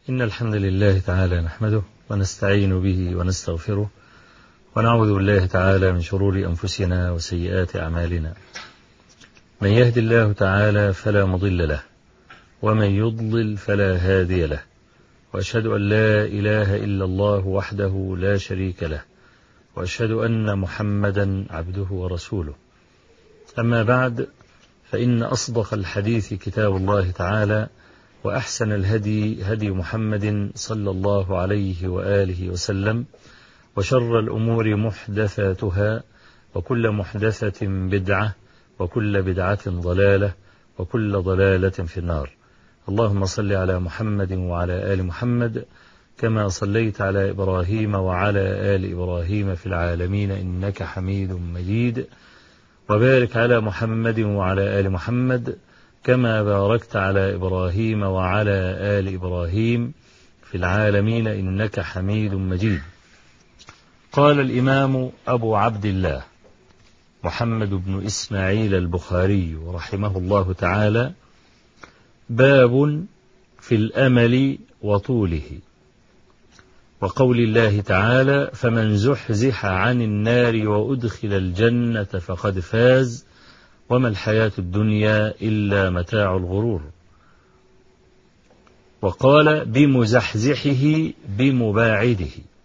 إن الحمد لله تعالى نحمده ونستعين به ونستغفره ونعوذ بالله تعالى من شرور أنفسنا وسيئات أعمالنا من يهد الله تعالى فلا مضل له ومن يضلل فلا هادي له وأشهد أن لا إله إلا الله وحده لا شريك له وأشهد أن محمدا عبده ورسوله أما بعد فإن أصدق الحديث كتاب الله تعالى وأحسن الهدي هدي محمد صلى الله عليه وآله وسلم وشر الأمور محدثاتها وكل محدثة بدعة وكل بدعة ضلالة وكل ضلالة في النار اللهم صل على محمد وعلى آل محمد كما صليت على إبراهيم وعلى آل إبراهيم في العالمين إنك حميد مجيد وبارك على محمد وعلى آل محمد كما باركت على إبراهيم وعلى آل إبراهيم في العالمين إنك حميد مجيد قال الإمام أبو عبد الله محمد بن إسماعيل البخاري رحمه الله تعالى باب في الأمل وطوله وقول الله تعالى فمن زحزح عن النار وأدخل الجنة فقد فاز وما الحياة الدنيا إلا متاع الغرور وقال بمزحزحه بمباعده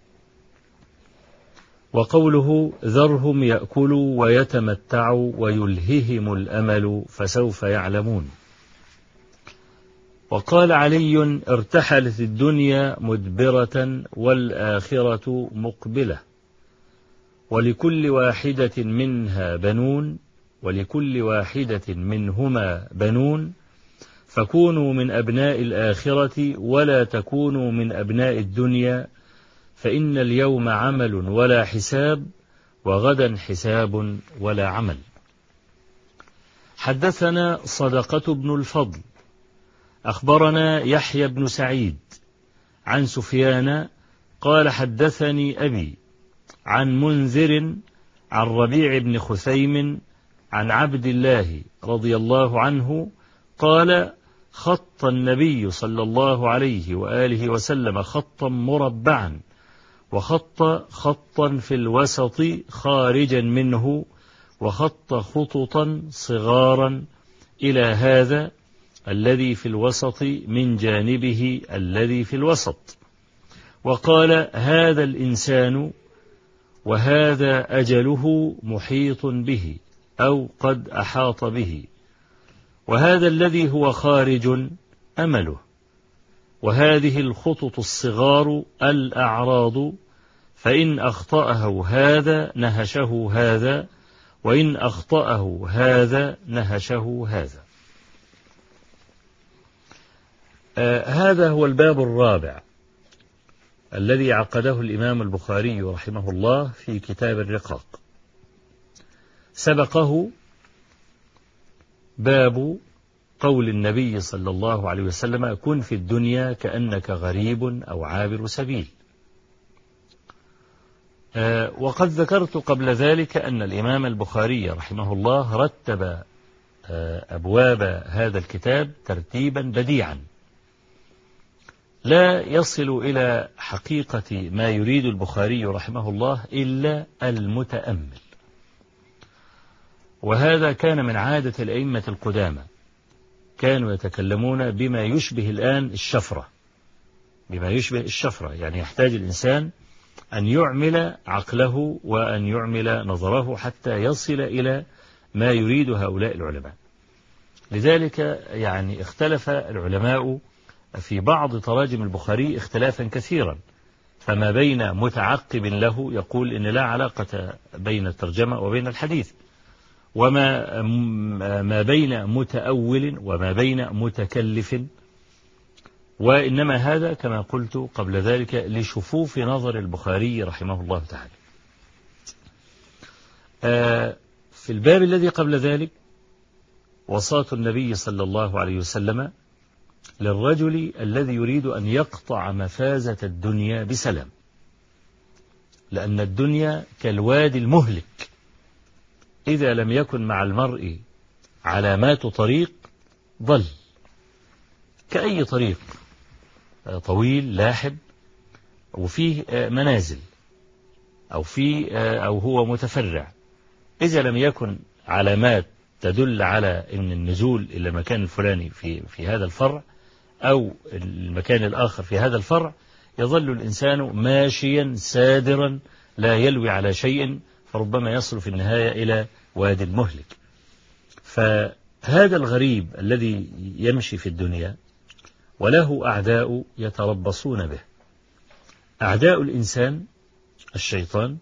وقوله ذرهم يأكلوا ويتمتعوا ويلههم الأمل فسوف يعلمون وقال علي ارتحلت الدنيا مدبرة والآخرة مقبلة ولكل واحدة منها بنون ولكل واحدة منهما بنون فكونوا من أبناء الآخرة ولا تكونوا من أبناء الدنيا فإن اليوم عمل ولا حساب وغدا حساب ولا عمل حدثنا صدقة بن الفضل أخبرنا يحيى بن سعيد عن سفيان قال حدثني أبي عن منذر عن ربيع بن خثيم عن عبد الله رضي الله عنه قال خط النبي صلى الله عليه وآله وسلم خطا مربعا وخط خطا في الوسط خارجا منه وخط خططا صغارا إلى هذا الذي في الوسط من جانبه الذي في الوسط وقال هذا الإنسان وهذا أجله محيط به أو قد أحاط به وهذا الذي هو خارج أمله وهذه الخطط الصغار الأعراض فإن أخطأه هذا نهشه هذا وإن أخطأه هذا نهشه هذا آه هذا هو الباب الرابع الذي عقده الإمام البخاري رحمه الله في كتاب الرقاق سبقه باب قول النبي صلى الله عليه وسلم كن في الدنيا كأنك غريب أو عابر سبيل آه وقد ذكرت قبل ذلك أن الإمام البخاري رحمه الله رتب آه أبواب هذا الكتاب ترتيبا بديعا لا يصل إلى حقيقة ما يريد البخاري رحمه الله إلا المتأمل وهذا كان من عادة الأئمة القدامى كانوا يتكلمون بما يشبه الآن الشفرة بما يشبه الشفرة يعني يحتاج الإنسان أن يعمل عقله وأن يعمل نظره حتى يصل إلى ما يريد هؤلاء العلماء لذلك يعني اختلف العلماء في بعض تراجم البخاري اختلافا كثيرا فما بين متعقب له يقول إن لا علاقة بين الترجمة وبين الحديث وما ما بين متأول وما بين متكلف وإنما هذا كما قلت قبل ذلك لشفوف نظر البخاري رحمه الله تعالى في الباب الذي قبل ذلك وصاة النبي صلى الله عليه وسلم للرجل الذي يريد أن يقطع مفازة الدنيا بسلام لأن الدنيا كالوادي المهلك إذا لم يكن مع المرء علامات طريق ضل كأي طريق طويل لاحب وفيه منازل أو في أو هو متفرع إذا لم يكن علامات تدل على أن النزول إلى المكان الفلاني في في هذا الفرع أو المكان الآخر في هذا الفرع يظل الإنسان ماشيا سادرا لا يلوي على شيء فربما يصل في النهاية إلى واد مهلك فهذا الغريب الذي يمشي في الدنيا وله أعداء يتربصون به أعداء الإنسان الشيطان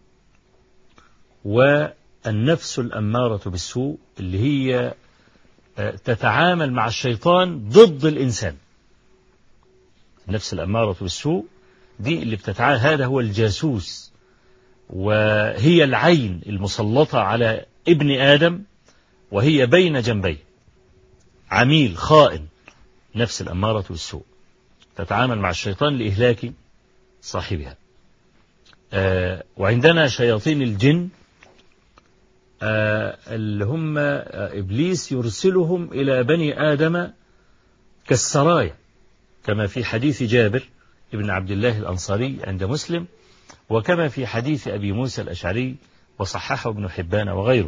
والنفس الأمارة بالسوء اللي هي تتعامل مع الشيطان ضد الإنسان النفس الأمارة بالسوء دي اللي بتتعامل هذا هو الجاسوس وهي العين المسلطة على ابن آدم وهي بين جنبيه عميل خائن نفس الأمارة بالسوء تتعامل مع الشيطان لإهلاك صاحبها آه وعندنا شياطين الجن آه اللي هم آه إبليس يرسلهم إلى بني آدم كالسرايا كما في حديث جابر ابن عبد الله الأنصاري عند مسلم وكما في حديث أبي موسى الأشعري وصححه ابن حبان وغيره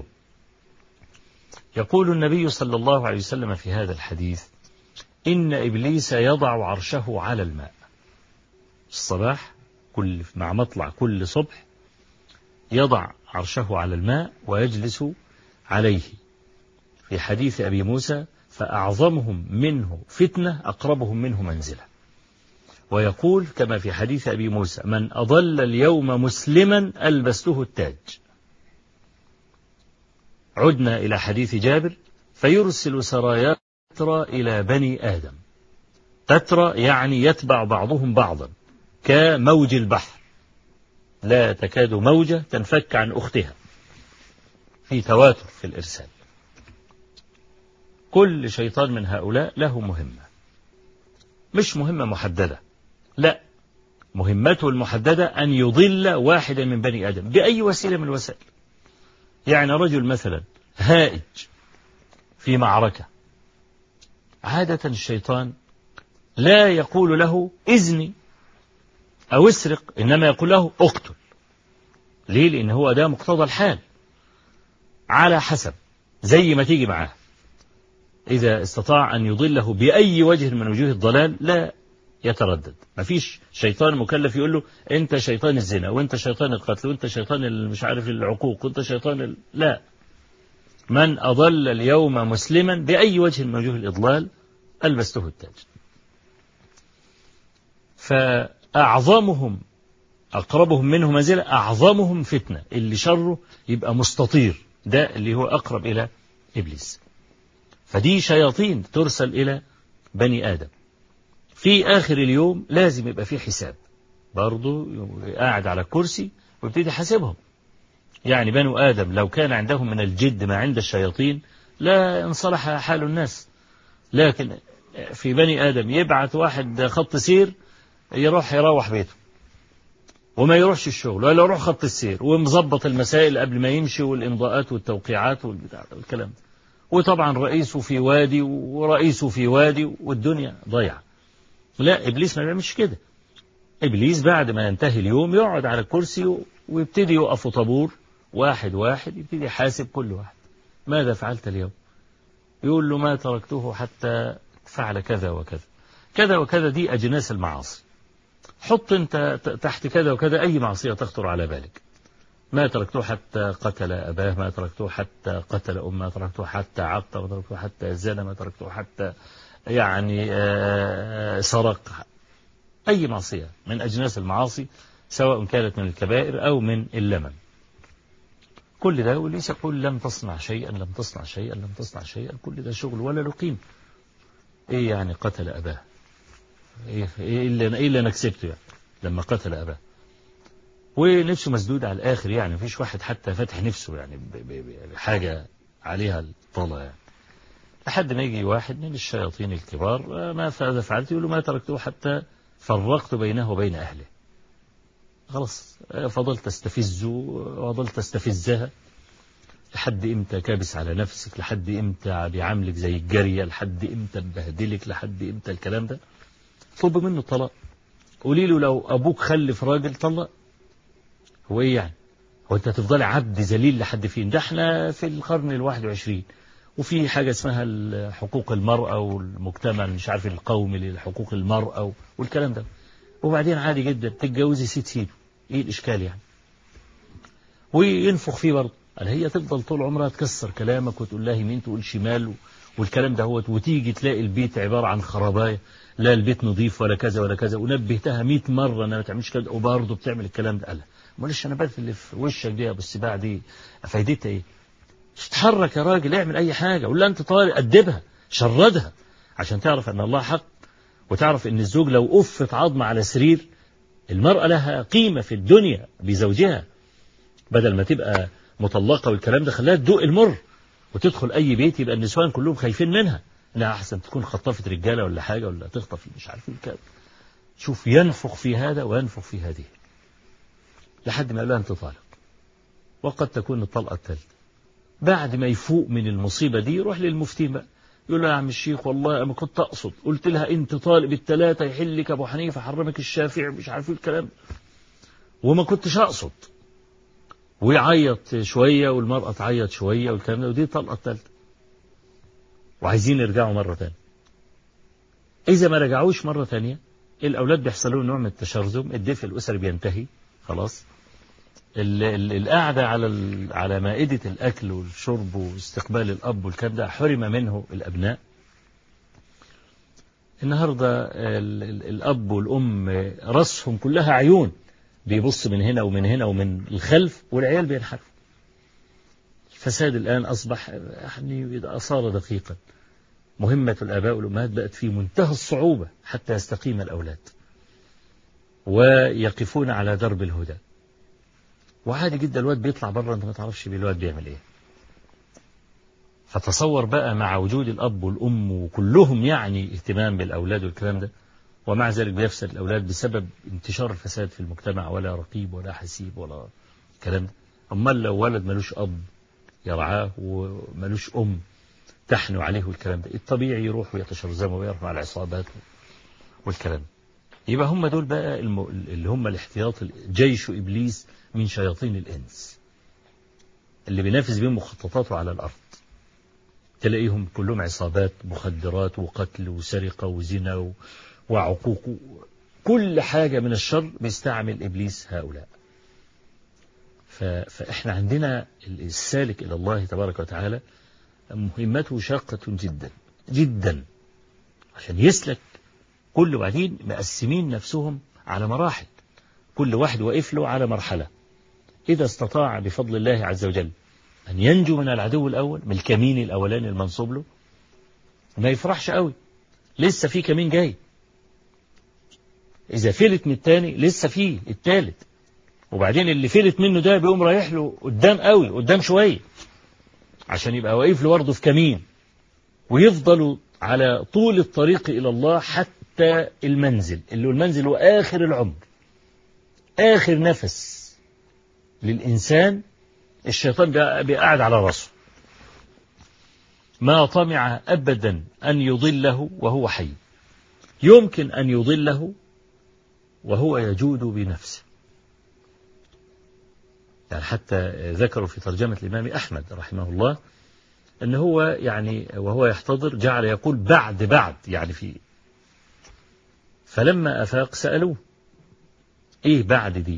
يقول النبي صلى الله عليه وسلم في هذا الحديث إن إبليس يضع عرشه على الماء الصباح كل مع مطلع كل صبح يضع عرشه على الماء ويجلس عليه في حديث أبي موسى فأعظمهم منه فتنة أقربهم منه منزلة ويقول كما في حديث أبي موسى من أضل اليوم مسلما ألبسته التاج عدنا إلى حديث جابر فيرسل سرايا تترى إلى بني آدم تترى يعني يتبع بعضهم بعضا كموج البحر لا تكاد موجة تنفك عن أختها في تواتر في الإرسال كل شيطان من هؤلاء له مهمة مش مهمة محددة لا مهمته المحددة أن يضل واحدا من بني آدم بأي وسيلة من الوسائل يعني رجل مثلا هائج في معركة عادة الشيطان لا يقول له إذني أو اسرق إنما يقول له اقتل ليه لأن هو ده مقتضى الحال على حسب زي ما تيجي معاه إذا استطاع أن يضله بأي وجه من وجوه الضلال لا يتردد ما فيش شيطان مكلف يقول له أنت شيطان الزنا وأنت شيطان القتل وأنت شيطان مش عارف العقوق وأنت شيطان ال... لا من أضل اليوم مسلما بأي وجه من وجوه الإضلال ألبسته التاج فأعظمهم أقربهم منه منزلة أعظمهم فتنة اللي شره يبقى مستطير ده اللي هو أقرب إلى إبليس فدي شياطين ترسل إلى بني آدم في آخر اليوم لازم يبقى في حساب برضه قاعد على الكرسي ويبتدي حاسبهم يعني بنو آدم لو كان عندهم من الجد ما عند الشياطين لا انصلح حال الناس لكن في بني آدم يبعث واحد خط سير يروح يروح بيته وما يروحش الشغل ولا يروح خط السير ومظبط المسائل قبل ما يمشي والإمضاءات والتوقيعات والكلام ده وطبعا رئيسه في وادي ورئيسه في وادي والدنيا ضيعة لا إبليس ما بيعملش كده إبليس بعد ما ينتهي اليوم يقعد على الكرسي ويبتدي يقف طابور واحد واحد يبتدي يحاسب كل واحد ماذا فعلت اليوم يقول له ما تركته حتى فعل كذا وكذا كذا وكذا دي أجناس المعاصي حط انت تحت كذا وكذا أي معصية تخطر على بالك ما تركته حتى قتل أباه ما تركته حتى قتل أمه ما تركته حتى عط ما تركته حتى زنا ما تركته حتى يعني سرق أي معصية من أجناس المعاصي سواء كانت من الكبائر أو من اللمن كل ده وليس يقول لم تصنع شيئا لم تصنع شيئا لم تصنع شيئا كل ده شغل ولا له قيمة ايه يعني قتل أباه ايه اللي ايه اللي انا كسبته يعني لما قتل أباه ونفسه مسدود على الآخر يعني مفيش واحد حتى فاتح نفسه يعني بحاجة عليها الطلة يعني لحد ما يجي واحد من الشياطين الكبار ماذا فعلت يقول له ما تركته حتى فرقت بينه وبين أهله خلاص فضلت تستفزه وفضلت تستفزها لحد امتى كابس على نفسك لحد امتى بيعاملك زي الجارية لحد امتى مبهدلك لحد امتى الكلام ده طلب منه الطلاق قولي له لو أبوك خلف راجل طلق هو إيه يعني هو أنت تفضل عبد ذليل لحد فين ده احنا في القرن الواحد وعشرين وفي حاجة اسمها حقوق المرأة والمجتمع مش عارف القومي لحقوق المرأة والكلام ده وبعدين عادي جدا تتجوزي ست سيده ايه الاشكال يعني وينفخ فيه برضه قال هي تفضل طول عمرها تكسر كلامك وتقول لها يمين تقول شمال والكلام ده هو وتيجي تلاقي البيت عبارة عن خراباية لا البيت نظيف ولا كذا ولا كذا ونبهتها 100 مرة انها ما تعملش كذا وبرضه بتعمل الكلام ده قال امال الشنبات اللي في وشك دي يا ابو السباع دي فايدتها ايه؟ تتحرك يا راجل اعمل اي حاجة ولا انت طالع ادبها شردها عشان تعرف ان الله حق وتعرف ان الزوج لو أفت عظمة على سرير المرأة لها قيمة في الدنيا بزوجها بدل ما تبقى مطلقة والكلام ده خلاها تدوق المر وتدخل أي بيت يبقى النسوان كلهم خايفين منها لا أحسن تكون خطفت رجالة ولا حاجة ولا تخطف مش عارف الكلام شوف ينفخ في هذا وينفخ في هذه لحد ما قال أنت طالق وقد تكون الطلقة الثالثة بعد ما يفوق من المصيبة دي يروح للمفتي بقى يقول له يا عم الشيخ والله أنا كنت أقصد قلت لها أنت طالب الثلاثة يحلك أبو حنيفة حرمك الشافعي مش عارف الكلام وما كنتش أقصد ويعيط شوية والمرأة تعيط شوية والكلام ده ودي الطلقة الثالثة وعايزين يرجعوا مرة ثانية إذا ما رجعوش مرة ثانية الأولاد بيحصل لهم نوع من التشرذم الدفء الأسري بينتهي خلاص القعدة على على مائدة الأكل والشرب واستقبال الأب والكلام ده حرم منه الأبناء النهاردة الأب والأم رأسهم كلها عيون بيبص من هنا ومن هنا ومن الخلف والعيال بينحرفوا الفساد الآن أصبح يعني صار دقيقا مهمة الآباء والأمهات بقت في منتهى الصعوبة حتى يستقيم الأولاد ويقفون على درب الهدى وعادي جدا الواد بيطلع بره انت ما تعرفش الواد بيعمل ايه فتصور بقى مع وجود الاب والام وكلهم يعني اهتمام بالاولاد والكلام ده ومع ذلك بيفسد الاولاد بسبب انتشار الفساد في المجتمع ولا رقيب ولا حسيب ولا الكلام ده امال لو ولد ملوش اب يرعاه وملوش ام تحنو عليه والكلام ده الطبيعي يروح ويتشرذم ويرفع العصابات والكلام ده يبقى هم دول بقى اللي هم الاحتياط جيش إبليس من شياطين الإنس اللي بينافس بهم مخططاته على الأرض تلاقيهم كلهم عصابات مخدرات وقتل وسرقة وزنا وعقوق كل حاجة من الشر بيستعمل إبليس هؤلاء فإحنا عندنا السالك إلى الله تبارك وتعالى مهمته شاقة جدا جدا عشان يسلك كل بعدين مقسمين نفسهم على مراحل كل واحد واقف له على مرحلة إذا استطاع بفضل الله عز وجل أن ينجو من العدو الأول من الكمين الأولاني المنصوب له ما يفرحش قوي لسه في كمين جاي إذا فلت من الثاني لسه في الثالث وبعدين اللي فلت منه ده بيقوم رايح له قدام قوي قدام شوية عشان يبقى واقف له برضه في كمين ويفضلوا على طول الطريق إلى الله حتى المنزل اللي هو المنزل هو آخر العمر آخر نفس للإنسان الشيطان بيقعد على رأسه ما طمع أبدا أن يضله وهو حي يمكن أن يضله وهو يجود بنفسه يعني حتى ذكروا في ترجمة الإمام أحمد رحمه الله أن هو يعني وهو يحتضر جعل يقول بعد بعد يعني في فلما أفاق سألوه إيه بعد دي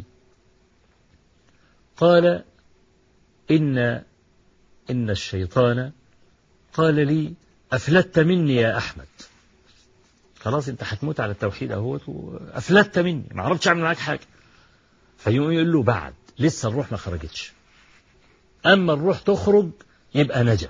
قال إن إن الشيطان قال لي أفلت مني يا أحمد خلاص أنت هتموت على التوحيد أهوت أفلت مني ما عرفتش أعمل معاك حاجة فيقوم يقول له بعد لسه الروح ما خرجتش أما الروح تخرج يبقى نجا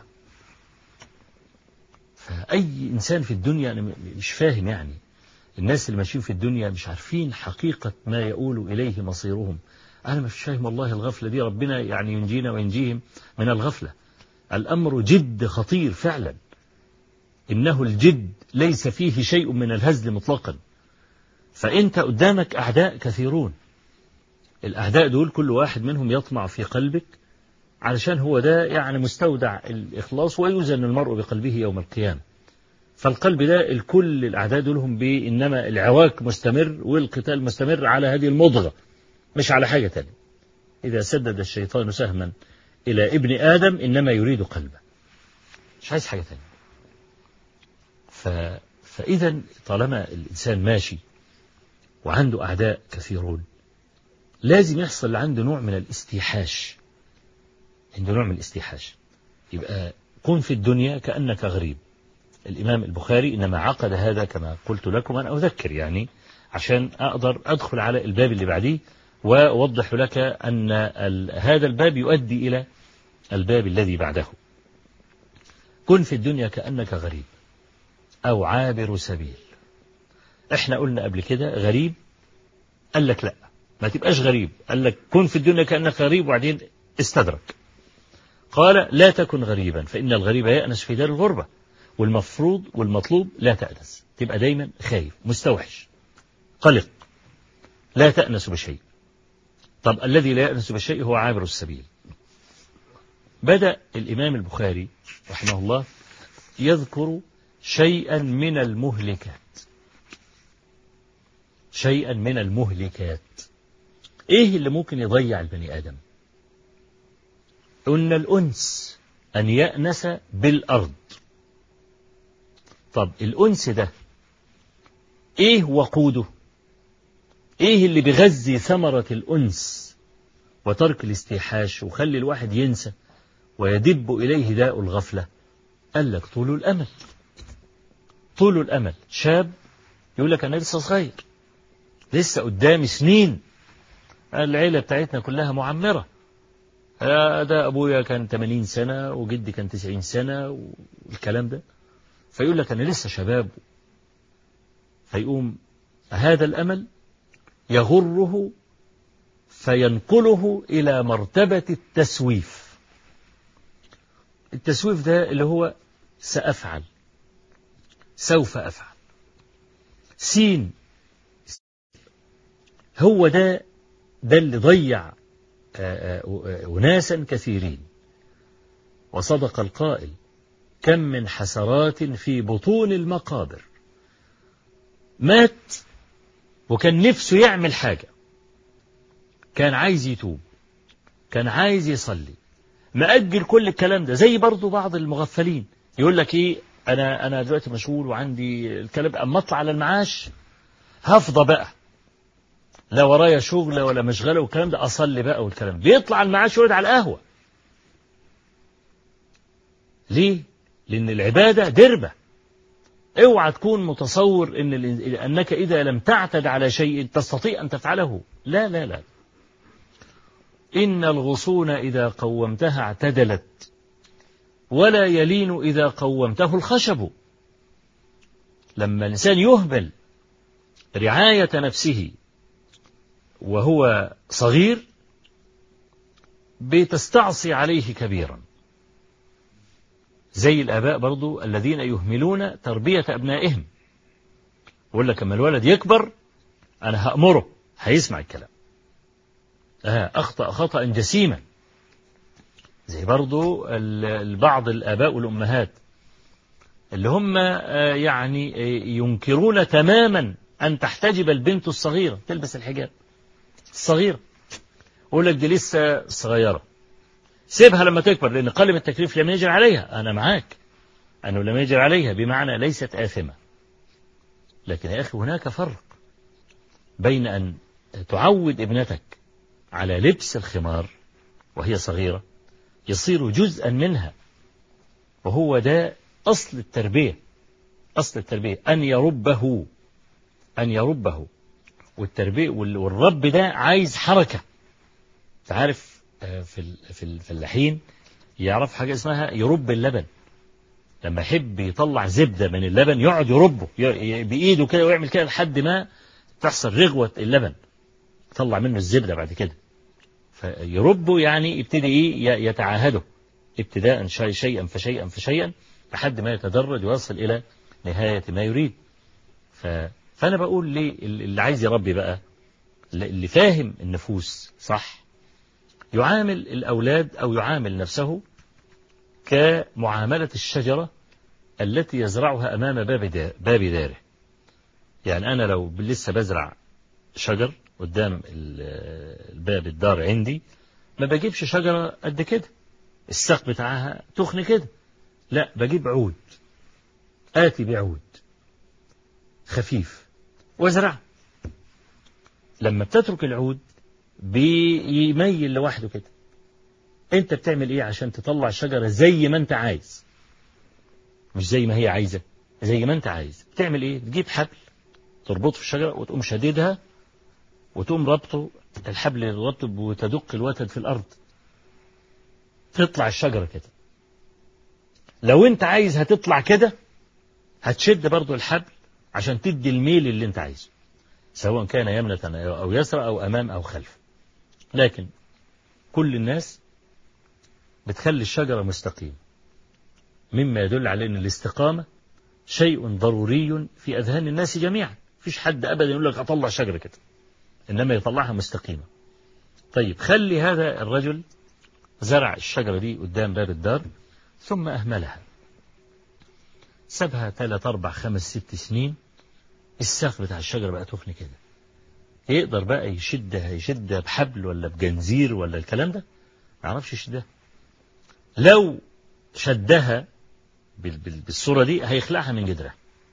فأي إنسان في الدنيا أنا مش فاهم يعني الناس اللي ماشيين في الدنيا مش عارفين حقيقة ما يقول إليه مصيرهم أنا مش فاهم والله الغفلة دي ربنا يعني ينجينا وينجيهم من الغفلة الأمر جد خطير فعلا إنه الجد ليس فيه شيء من الهزل مطلقا فأنت قدامك أعداء كثيرون الأعداء دول كل واحد منهم يطمع في قلبك علشان هو ده يعني مستودع الإخلاص ويوزن المرء بقلبه يوم القيامة فالقلب ده الكل الأعداء دولهم بإنما العواك مستمر والقتال مستمر على هذه المضغة مش على حاجة تانية إذا سدد الشيطان سهما إلى ابن آدم إنما يريد قلبه مش عايز حاجة تانية ف... فإذا طالما الإنسان ماشي وعنده أعداء كثيرون لازم يحصل عنده نوع من الاستيحاش عنده نوع من الاستيحاش يبقى كن في الدنيا كأنك غريب الإمام البخاري إنما عقد هذا كما قلت لكم أنا أذكر يعني عشان أقدر أدخل على الباب اللي بعديه وأوضح لك أن هذا الباب يؤدي إلى الباب الذي بعده كن في الدنيا كأنك غريب أو عابر سبيل احنا قلنا قبل كده غريب قال لك لا ما تبقاش غريب قال لك كن في الدنيا كأنك غريب وبعدين استدرك قال لا تكن غريبا فإن الغريب يأنس في دار الغربة والمفروض والمطلوب لا تأنس تبقى دايما خايف مستوحش قلق لا تأنس بشيء طب الذي لا يأنس بشيء هو عابر السبيل بدأ الإمام البخاري رحمه الله يذكر شيئا من المهلكات شيئا من المهلكات ايه اللي ممكن يضيع البني آدم قلنا الأنس أن يأنس بالأرض طب الأنس ده ايه وقوده ايه اللي بيغذي ثمرة الأنس وترك الاستيحاش وخلي الواحد ينسى ويدب إليه داء الغفلة قال لك طول الأمل طول الأمل شاب يقول لك أنا لسه صغير لسه قدامي سنين العيلة بتاعتنا كلها معمرة ده أبويا كان 80 سنة وجدي كان 90 سنة والكلام ده فيقول لك أنا لسه شباب فيقوم هذا الأمل يغره فينقله إلى مرتبة التسويف التسويف ده اللي هو سأفعل سوف أفعل سين هو ده ده اللي ضيع أناسا كثيرين وصدق القائل كم من حسرات في بطون المقابر مات وكان نفسه يعمل حاجة كان عايز يتوب كان عايز يصلي مأجل كل الكلام ده زي برضو بعض المغفلين يقول لك ايه انا انا دلوقتي مشغول وعندي الكلام اما اطلع على المعاش هفضى بقى لا ورايا شغل ولا مشغله والكلام ده اصلي بقى والكلام بيطلع المعاش يقعد على القهوه ليه لان العباده دربه اوعى تكون متصور ان انك اذا لم تعتد على شيء تستطيع ان تفعله لا لا لا ان الغصون اذا قومتها اعتدلت ولا يلين اذا قومته الخشب لما الانسان يهمل رعايه نفسه وهو صغير بتستعصي عليه كبيرا زي الآباء برضو الذين يهملون تربية أبنائهم يقول لك لما الولد يكبر أنا هأمره هيسمع الكلام آه أخطأ خطأ جسيما زي برضو بعض الآباء والأمهات اللي هم يعني ينكرون تماما أن تحتجب البنت الصغيرة تلبس الحجاب الصغيرة يقول لك دي لسه صغيرة سيبها لما تكبر لأن قلم التكليف لم يجر عليها أنا معاك أنه لم يجر عليها بمعنى ليست آثمة لكن يا أخي هناك فرق بين أن تعود ابنتك على لبس الخمار وهي صغيرة يصير جزءا منها وهو ده أصل التربية أصل التربية أن يربه أن يربه والتربية والرب ده عايز حركة تعرف في في الفلاحين يعرف حاجة اسمها يرب اللبن لما يحب يطلع زبدة من اللبن يقعد يربه بإيده كده ويعمل كده لحد ما تحصل رغوة اللبن يطلع منه الزبدة بعد كده فيربه يعني يبتدي إيه يتعاهده ابتداء شيئا فشيئا فشيئا لحد ما يتدرج ويصل إلى نهاية ما يريد ف... فأنا بقول ليه اللي عايز يربي بقى اللي فاهم النفوس صح يعامل الأولاد أو يعامل نفسه كمعاملة الشجرة التي يزرعها أمام باب باب داره يعني أنا لو لسه بزرع شجر قدام الباب الدار عندي ما بجيبش شجرة قد كده الساق بتاعها تخن كده لا بجيب عود آتي بعود خفيف وازرع لما بتترك العود بيميل لوحده كده انت بتعمل ايه عشان تطلع الشجرة زي ما انت عايز مش زي ما هي عايزة زي ما انت عايز بتعمل ايه تجيب حبل تربطه في الشجرة وتقوم شديدها وتقوم ربطه الحبل يرطب وتدق الوتد في الأرض تطلع الشجرة كده لو انت عايز هتطلع كده هتشد برضو الحبل عشان تدي الميل اللي انت عايزه سواء كان يمنة أو يسرى أو أمام أو خلف لكن كل الناس بتخلي الشجرة مستقيم مما يدل على أن الاستقامة شيء ضروري في أذهان الناس جميعا فيش حد أبدا يقول لك أطلع شجرة كده إنما يطلعها مستقيمة طيب خلي هذا الرجل زرع الشجرة دي قدام باب الدار ثم أهملها سابها ثلاث أربع خمس ست سنين الساق بتاع الشجرة بقى تخن كده يقدر بقى يشدها يشدها بحبل ولا بجنزير ولا الكلام ده ما يعرفش يشدها لو شدها بالصورة دي هيخلعها من جدرها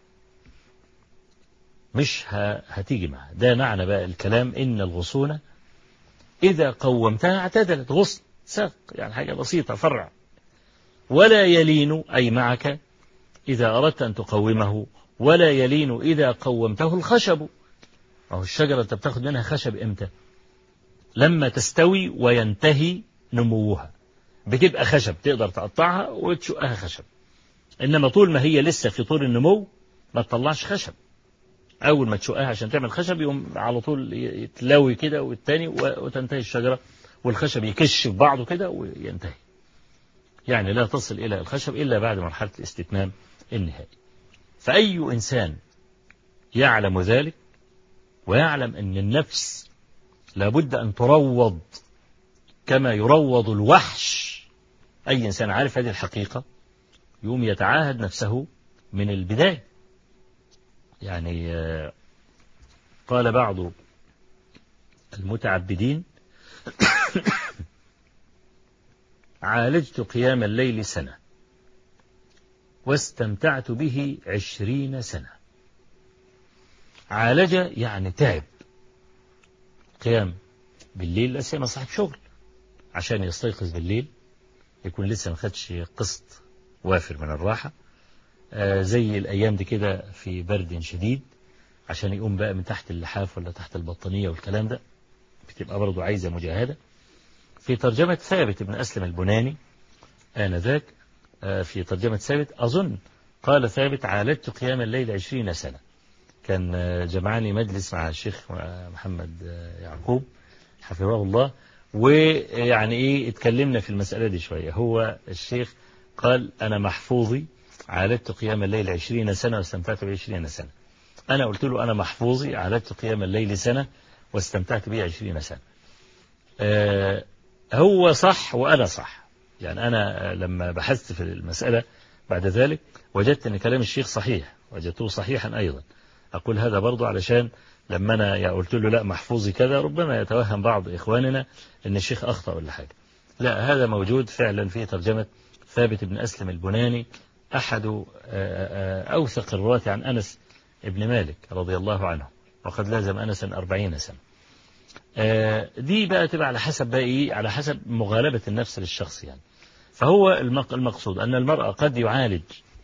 مش هتيجي معها ده معنى بقى الكلام إن الغصونة إذا قومتها اعتدلت غصن ساق يعني حاجة بسيطة فرع ولا يلين أي معك إذا أردت أن تقومه ولا يلين إذا قومته الخشب أو الشجرة أنت بتاخد منها خشب إمتى لما تستوي وينتهي نموها بتبقى خشب تقدر تقطعها وتشقها خشب إنما طول ما هي لسه في طول النمو ما تطلعش خشب أول ما تشقها عشان تعمل خشب يقوم على طول يتلوي كده والتاني وتنتهي الشجرة والخشب يكش في بعضه كده وينتهي يعني لا تصل إلى الخشب إلا بعد مرحلة الاستتمام النهائي فأي إنسان يعلم ذلك ويعلم أن النفس لابد أن تروض كما يروض الوحش أي إنسان عارف هذه الحقيقة يوم يتعاهد نفسه من البداية يعني قال بعض المتعبدين عالجت قيام الليل سنة واستمتعت به عشرين سنة عالج يعني تعب قيام بالليل لا سيما صاحب شغل عشان يستيقظ بالليل يكون لسه ما خدش قسط وافر من الراحة آه زي الأيام دي كده في برد شديد عشان يقوم بقى من تحت اللحاف ولا تحت البطانية والكلام ده بتبقى برضه عايزة مجاهدة في ترجمة ثابت بن أسلم البناني آنذاك آه في ترجمة ثابت أظن قال ثابت عالجت قيام الليل عشرين سنة كان جمعني مجلس مع الشيخ محمد يعقوب حفظه الله ويعني ايه اتكلمنا في المسألة دي شوية هو الشيخ قال أنا محفوظي عالجت قيام الليل عشرين سنة واستمتعت بعشرين سنة أنا قلت له أنا محفوظي عالجت قيام الليل سنة واستمتعت به عشرين سنة آه هو صح وأنا صح يعني أنا لما بحثت في المسألة بعد ذلك وجدت أن كلام الشيخ صحيح وجدته صحيحا أيضا أقول هذا برضو علشان لما أنا قلت له لا محفوظي كذا ربما يتوهم بعض إخواننا أن الشيخ أخطأ ولا حاجة لا هذا موجود فعلا في ترجمة ثابت بن أسلم البناني أحد أوثق الرواة عن أنس ابن مالك رضي الله عنه وقد لازم أنسا أربعين سنة دي بقى تبقى على حسب بقى إيه على حسب مغالبة النفس للشخص يعني فهو المقصود أن المرأة قد يعالج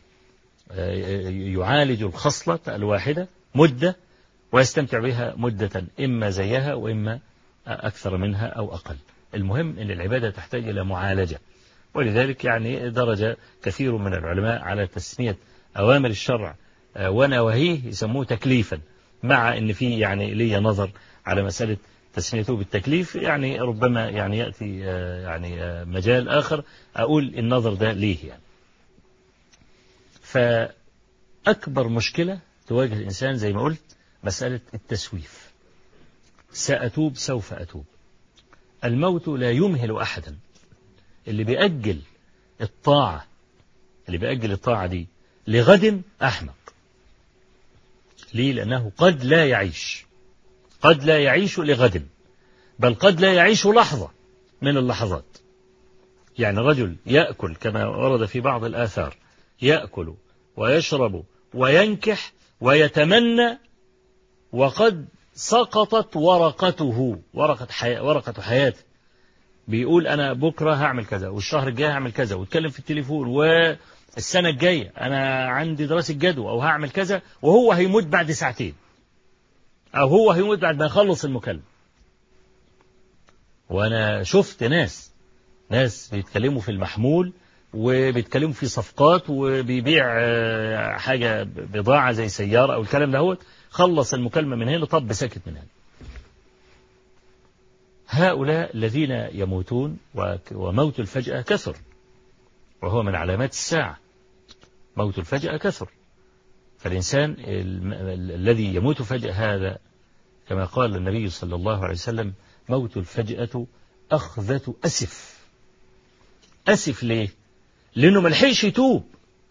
يعالج الخصلة الواحدة مدة ويستمتع بها مدة إما زيها وإما أكثر منها أو أقل المهم أن العبادة تحتاج إلى معالجة ولذلك يعني درج كثير من العلماء على تسمية أوامر الشرع ونواهيه يسموه تكليفا مع أن في يعني لي نظر على مسألة تسميته بالتكليف يعني ربما يعني يأتي يعني مجال آخر أقول النظر ده ليه يعني فأكبر مشكلة تواجه الإنسان زي ما قلت مسألة التسويف سأتوب سوف أتوب الموت لا يمهل أحدا اللي بيأجل الطاعة اللي بيأجل الطاعة دي لغد أحمق ليه لأنه قد لا يعيش قد لا يعيش لغد بل قد لا يعيش لحظة من اللحظات يعني رجل يأكل كما ورد في بعض الآثار يأكل ويشرب وينكح ويتمنى وقد سقطت ورقته ورقة, حي... ورقة حياته بيقول أنا بكرة هعمل كذا والشهر الجاي هعمل كذا واتكلم في التليفون والسنة الجاية أنا عندي دراسة جدوى أو هعمل كذا وهو هيموت بعد ساعتين أو هو هيموت بعد ما يخلص المكالمة وأنا شفت ناس ناس بيتكلموا في المحمول وبيتكلموا في صفقات وبيبيع حاجة بضاعة زي سيارة أو الكلام ده خلص المكالمة من هنا طب سكت من هنا هؤلاء الذين يموتون وموت الفجأة كثر وهو من علامات الساعة موت الفجأة كثر فالإنسان الذي يموت فجأة هذا كما قال النبي صلى الله عليه وسلم موت الفجأة أخذة أسف أسف ليه لأنه ملحقش يتوب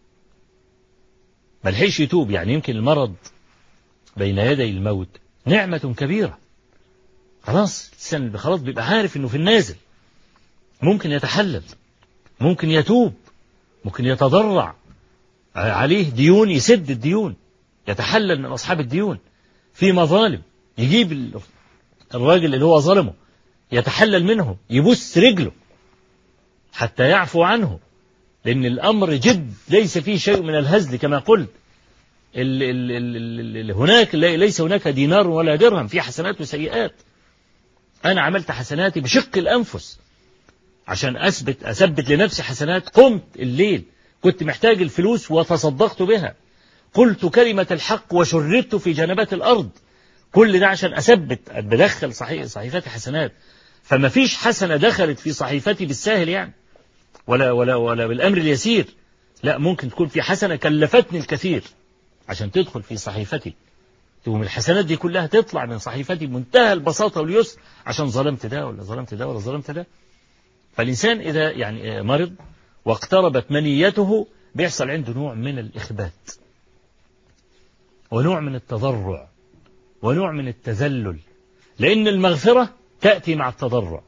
ملحقش يتوب يعني يمكن المرض بين يدي الموت نعمة كبيرة خلاص الإنسان خلاص بيبقى عارف إنه في النازل ممكن يتحلل ممكن يتوب ممكن يتضرع عليه ديون يسد الديون يتحلل من أصحاب الديون في مظالم يجيب الراجل اللي هو ظلمه يتحلل منه يبص رجله حتى يعفو عنه لأن الأمر جد ليس فيه شيء من الهزل كما قلت ال ال ال ال هناك ليس هناك دينار ولا درهم في حسنات وسيئات أنا عملت حسناتي بشق الأنفس عشان أثبت أثبت لنفسي حسنات قمت الليل كنت محتاج الفلوس وتصدقت بها قلت كلمة الحق وشردت في جنبات الأرض كل ده عشان أثبت بدخل صحيح صحيفتي حسنات فما فيش حسنة دخلت في صحيفتي بالساهل يعني ولا ولا ولا بالأمر اليسير لا ممكن تكون في حسنة كلفتني الكثير عشان تدخل في صحيفتي تقوم الحسنات دي كلها تطلع من صحيفتي بمنتهى البساطة واليسر عشان ظلمت ده ولا ظلمت ده ولا ظلمت ده فالإنسان إذا يعني مرض واقتربت منيته بيحصل عنده نوع من الإخبات ونوع من التضرع ونوع من التذلل لأن المغفرة تأتي مع التضرع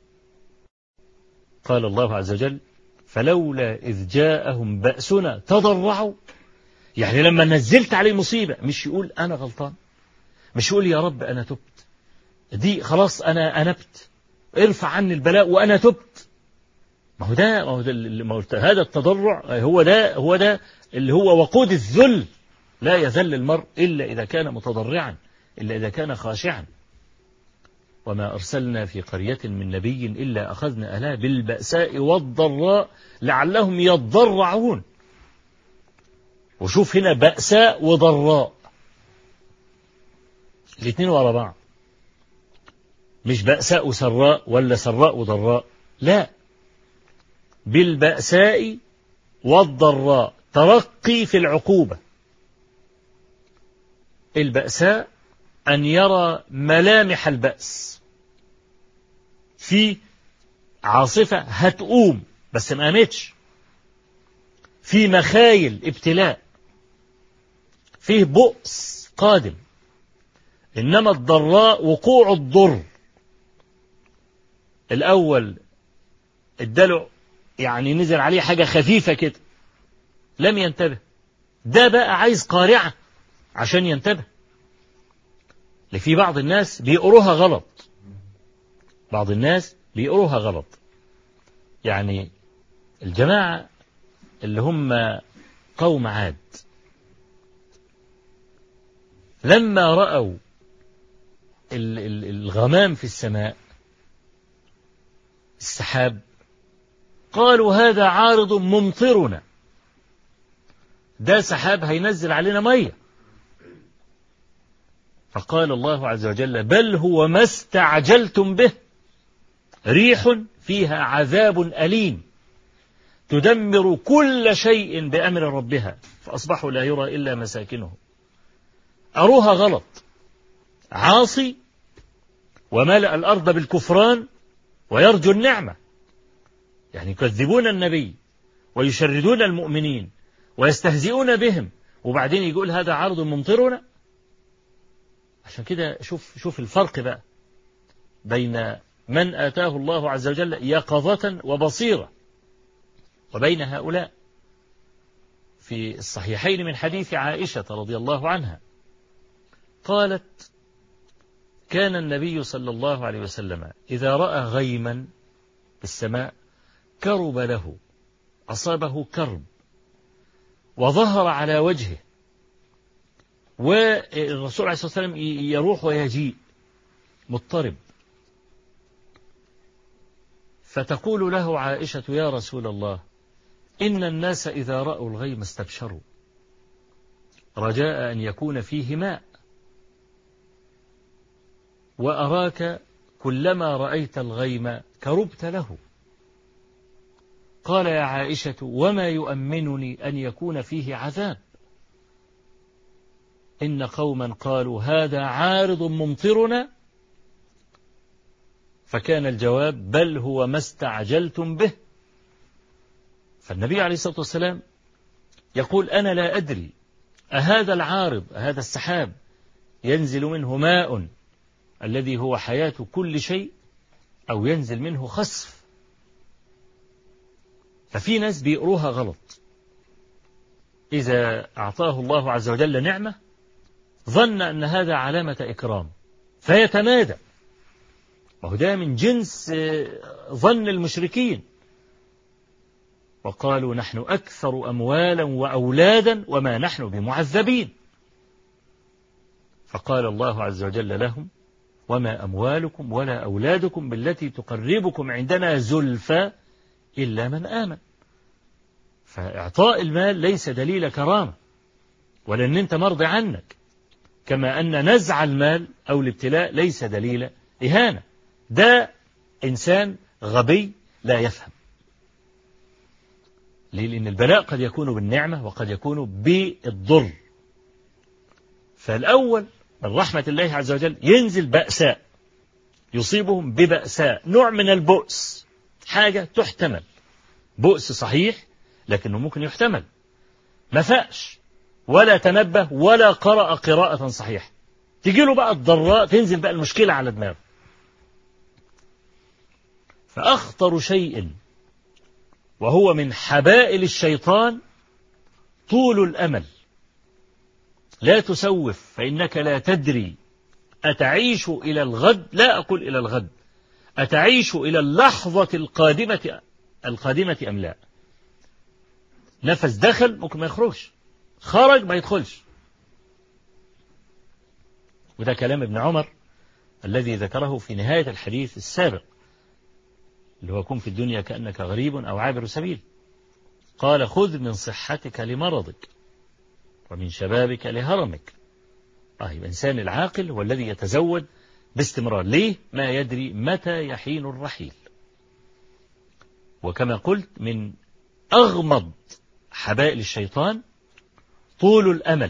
قال الله عز وجل فلولا إذ جاءهم بأسنا تضرعوا يعني لما نزلت عليه مصيبة مش يقول أنا غلطان مش يقول يا رب أنا تبت دي خلاص أنا أنبت ارفع عني البلاء وأنا تبت ما هو ده ما هو ده ما هو هذا التضرع هو ده هو ده اللي هو وقود الذل لا يذل المرء إلا إذا كان متضرعا إلا إذا كان خاشعا وما أرسلنا في قرية من نبي إلا أخذنا أهلها بالبأساء والضراء لعلهم يضرعون وشوف هنا بأساء وضراء الاثنين ورا بعض مش بأساء وسراء ولا سراء وضراء لا بالبأساء والضراء ترقي في العقوبة البأساء أن يرى ملامح البأس في عاصفة هتقوم بس ما قامتش في مخايل ابتلاء فيه بؤس قادم إنما الضراء وقوع الضر الأول اداله يعني نزل عليه حاجة خفيفة كده لم ينتبه ده بقى عايز قارعة عشان ينتبه في بعض الناس بيقروها غلط بعض الناس بيقروها غلط يعني الجماعة اللي هم قوم عاد لما رأوا الغمام في السماء السحاب قالوا هذا عارض ممطرنا ده سحاب هينزل علينا ميه فقال الله عز وجل بل هو ما استعجلتم به ريح فيها عذاب أليم تدمر كل شيء بأمر ربها فأصبحوا لا يرى إلا مساكنهم أروها غلط عاصي وملأ الأرض بالكفران ويرجو النعمة يعني يكذبون النبي ويشردون المؤمنين ويستهزئون بهم وبعدين يقول هذا عرض ممطرنا عشان كده شوف شوف الفرق بقى بين من آتاه الله عز وجل يقظة وبصيرة وبين هؤلاء في الصحيحين من حديث عائشة رضي الله عنها قالت كان النبي صلى الله عليه وسلم إذا رأى غيما في السماء كرب له أصابه كرب وظهر على وجهه والرسول عليه الصلاة والسلام يروح ويجيء مضطرب فتقول له عائشة يا رسول الله إن الناس إذا رأوا الغيم استبشروا رجاء أن يكون فيه ماء وأراك كلما رأيت الغيم كربت له قال يا عائشة وما يؤمنني أن يكون فيه عذاب إن قوما قالوا هذا عارض ممطرنا فكان الجواب بل هو ما استعجلتم به فالنبي عليه الصلاة والسلام يقول أنا لا أدري أهذا العارض هذا السحاب ينزل منه ماء الذي هو حياة كل شيء أو ينزل منه خسف ففي ناس بيقروها غلط إذا أعطاه الله عز وجل نعمة ظن أن هذا علامة إكرام فيتمادى وهو ده من جنس ظن المشركين وقالوا نحن أكثر أموالا وأولادا وما نحن بمعذبين فقال الله عز وجل لهم وما أموالكم ولا أولادكم بالتي تقربكم عندنا زلفى إلا من آمن فإعطاء المال ليس دليل كرامة ولا أن أنت مرضي عنك كما أن نزع المال أو الابتلاء ليس دليل إهانة ده إنسان غبي لا يفهم ليه؟ لأن البلاء قد يكون بالنعمة وقد يكون بالضر فالأول من رحمة الله عز وجل ينزل بأساء يصيبهم ببأساء نوع من البؤس حاجة تحتمل بؤس صحيح لكنه ممكن يحتمل ما فاش ولا تنبه ولا قرأ قراءة صحيحة تجي له بقى الضراء تنزل بقى المشكلة على دماغه فأخطر شيء وهو من حبائل الشيطان طول الأمل لا تسوف فإنك لا تدري أتعيش إلى الغد لا أقول إلى الغد أتعيش إلى اللحظة القادمة القادمة أم لا نفس دخل ممكن ما يخرجش خرج ما يدخلش وده كلام ابن عمر الذي ذكره في نهاية الحديث السابق اللي هو كن في الدنيا كأنك غريب أو عابر سبيل قال خذ من صحتك لمرضك ومن شبابك لهرمك آه الإنسان العاقل هو الذي يتزود باستمرار ليه ما يدري متى يحين الرحيل وكما قلت من أغمض حبائل الشيطان طول الأمل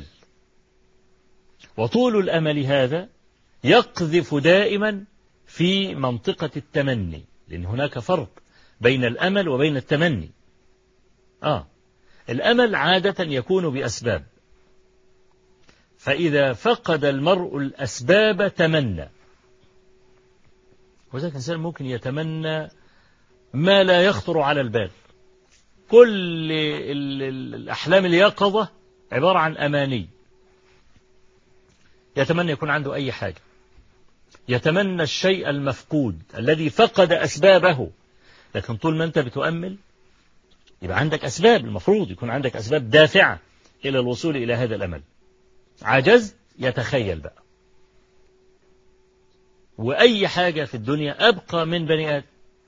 وطول الأمل هذا يقذف دائما في منطقة التمني لأن هناك فرق بين الأمل وبين التمني آه الأمل عادة يكون بأسباب فإذا فقد المرء الأسباب تمنى وذلك الإنسان ممكن يتمنى ما لا يخطر على البال كل الأحلام اليقظة عبارة عن أماني يتمنى يكون عنده أي حاجة يتمنى الشيء المفقود الذي فقد أسبابه لكن طول ما أنت بتؤمل يبقى عندك أسباب المفروض يكون عندك أسباب دافعة إلى الوصول إلى هذا الأمل عجزت يتخيل بقى وأي حاجة في الدنيا أبقى من بني آدم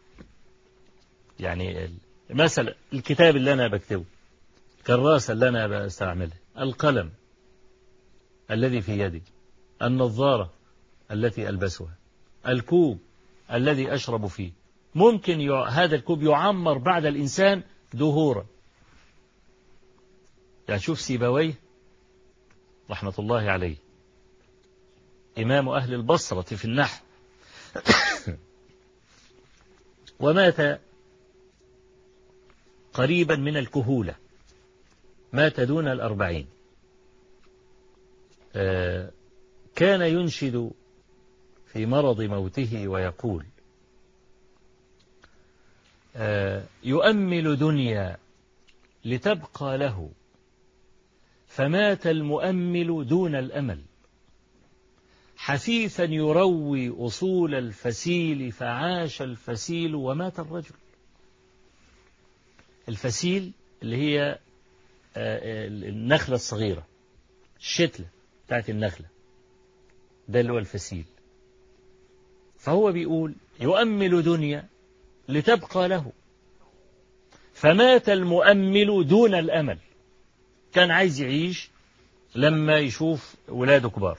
يعني مثلا الكتاب اللي أنا بكتبه الكراسة اللي أنا بستعملها القلم الذي في يدي النظارة التي ألبسها الكوب الذي أشرب فيه ممكن ي... هذا الكوب يعمر بعد الإنسان دهورا يعني شوف سيبويه رحمة الله عليه إمام أهل البصرة في النحو ومات قريبا من الكهولة مات دون الأربعين كان ينشد في مرض موته ويقول يؤمل دنيا لتبقى له فمات المؤمل دون الأمل حثيثا يروي أصول الفسيل فعاش الفسيل ومات الرجل الفسيل اللي هي النخلة الصغيرة الشتلة بتاعت النخلة ده اللي هو الفسيل فهو بيقول يؤمل دنيا لتبقى له فمات المؤمل دون الأمل كان عايز يعيش لما يشوف ولاده كبار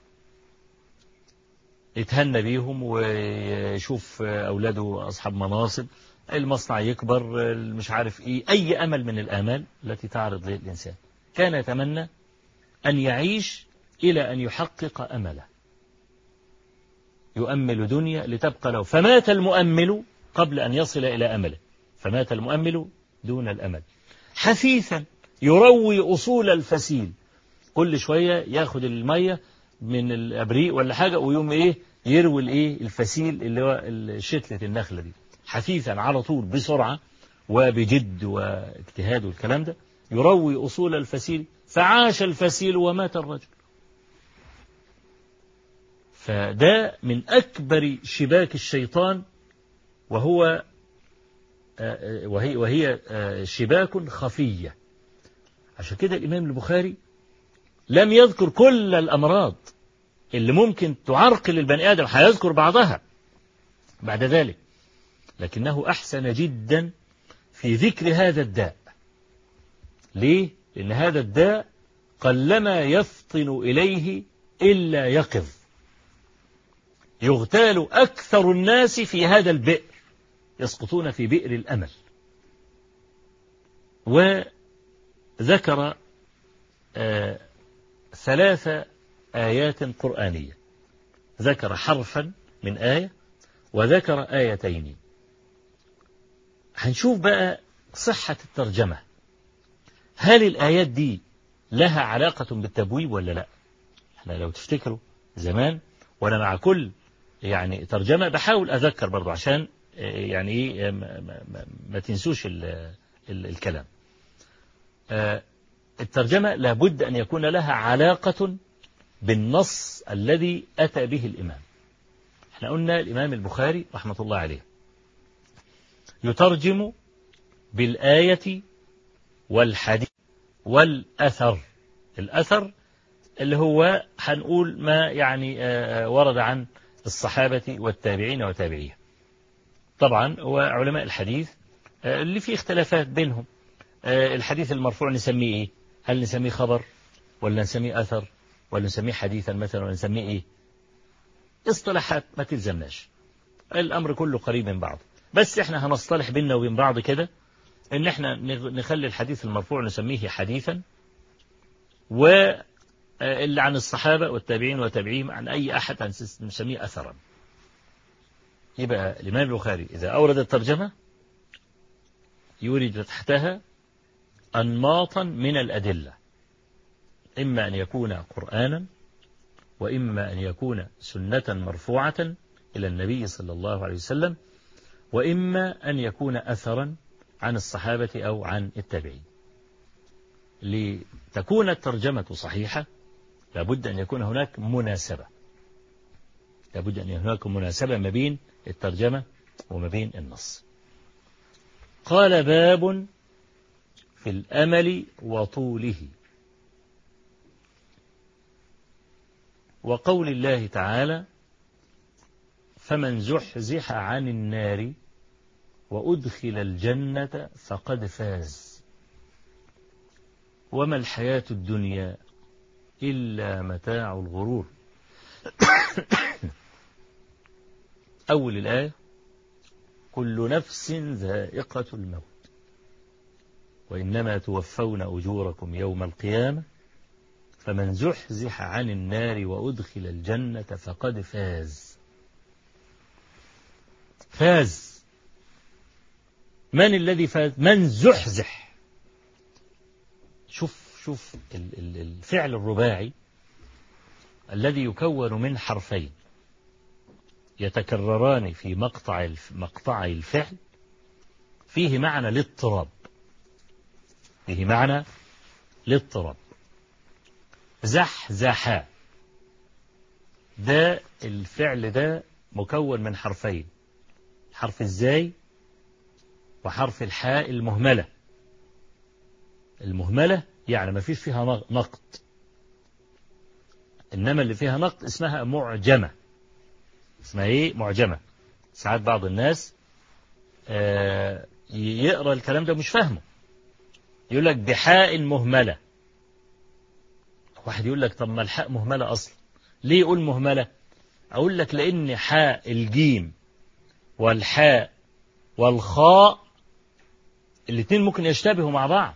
يتهنى بيهم ويشوف أولاده أصحاب مناصب المصنع يكبر مش عارف إيه أي أمل من الآمال التي تعرض للإنسان كان يتمنى أن يعيش إلى أن يحقق أمله يؤمل دنيا لتبقى له فمات المؤمل قبل أن يصل إلى أمله فمات المؤمل دون الأمل حثيثا يروي أصول الفسيل كل شوية ياخد المية من الأبريق ولا حاجة ويوم إيه يروي الإيه الفسيل اللي هو شتلة النخلة دي حثيثا على طول بسرعة وبجد واجتهاد والكلام ده يروي أصول الفسيل فعاش الفسيل ومات الرجل فده من أكبر شباك الشيطان وهو وهي, وهي شباك خفية عشان كده الإمام البخاري لم يذكر كل الأمراض اللي ممكن تعرقل البني آدم هيذكر بعضها بعد ذلك لكنه أحسن جدا في ذكر هذا الداء ليه؟ لأن هذا الداء قلما يفطن إليه إلا يقظ يغتال أكثر الناس في هذا البئر يسقطون في بئر الأمل وذكر آه ثلاث آيات قرآنية ذكر حرفا من آية وذكر آيتين هنشوف بقى صحة الترجمة هل الآيات دي لها علاقة بالتبويب ولا لا احنا لو تفتكروا زمان وانا مع كل يعني ترجمة بحاول أذكر برضو عشان يعني ايه ما, ما, ما تنسوش ال ال الكلام الترجمة لابد أن يكون لها علاقة بالنص الذي أتى به الإمام احنا قلنا الإمام البخاري رحمة الله عليه يترجم بالآية والحديث والأثر الأثر اللي هو هنقول ما يعني ورد عن الصحابة والتابعين وتابعيه طبعا هو علماء الحديث اللي فيه اختلافات بينهم الحديث المرفوع نسميه ايه هل نسميه خبر ولا نسميه أثر ولا نسميه حديثا مثلا ولا نسميه ايه اصطلاحات ما تلزمناش الأمر كله قريب من بعض بس احنا هنصطلح بيننا وبين بعض كده ان احنا نخلي الحديث المرفوع نسميه حديثا واللي عن الصحابة والتابعين وتابعيهم عن أي أحد نسميه أثرا يبقى الإمام البخاري إذا أورد الترجمة يورد تحتها أنماطا من الأدلة إما أن يكون قرآنا وإما أن يكون سنة مرفوعة إلى النبي صلى الله عليه وسلم وإما أن يكون أثرا عن الصحابة أو عن التابعين لتكون الترجمة صحيحة لابد أن يكون هناك مناسبة لابد أن يكون هناك مناسبة ما بين الترجمة وما بين النص قال باب في الأمل وطوله وقول الله تعالى فمن زحزح عن النار وأدخل الجنة فقد فاز وما الحياة الدنيا إلا متاع الغرور أول الآية كل نفس ذائقة الموت وإنما توفون أجوركم يوم القيامة فمن زحزح عن النار وأدخل الجنة فقد فاز فاز من الذي فاز من زحزح شوف شوف الفعل الرباعي الذي يكون من حرفين يتكرران في مقطع مقطع الفعل فيه معنى الاضطراب فيه معنى الاضطراب زح ده الفعل ده مكون من حرفين حرف الزاي وحرف الحاء المهملة المهملة يعني ما فيش فيها نقط إنما اللي فيها نقط اسمها معجمة اسمها إيه معجمة ساعات بعض الناس آه يقرأ الكلام ده مش فاهمه يقول لك بحاء مهملة واحد يقول لك طب ما الحاء مهملة أصلا ليه يقول مهملة أقول لك لأن حاء الجيم والحاء والخاء الاثنين ممكن يشتبهوا مع بعض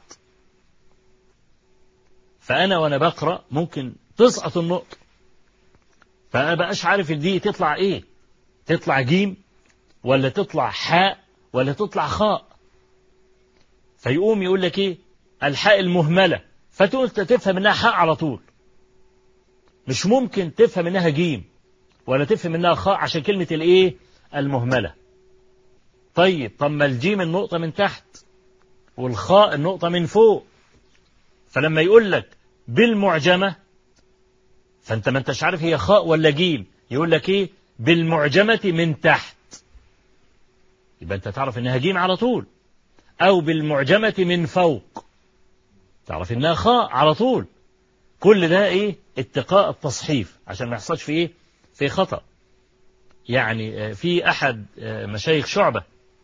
فأنا وأنا بقرأ ممكن تسقط النقطة فأنا بقاش عارف دي تطلع إيه تطلع جيم ولا تطلع حاء ولا تطلع خاء فيقوم يقول لك إيه الحاء المهملة فتقول تفهم إنها حاء على طول مش ممكن تفهم إنها جيم ولا تفهم إنها خاء عشان كلمة الإيه المهملة طيب طب ما الجيم النقطة من تحت والخاء النقطة من فوق فلما يقول لك بالمعجمة فأنت ما انتش عارف هي خاء ولا جيم يقول لك إيه بالمعجمة من تحت يبقى أنت تعرف إنها جيم على طول أو بالمعجمة من فوق تعرف إنها خاء على طول كل ده إيه اتقاء التصحيف عشان ما يحصلش في إيه في خطأ يعني في أحد مشايخ شعبة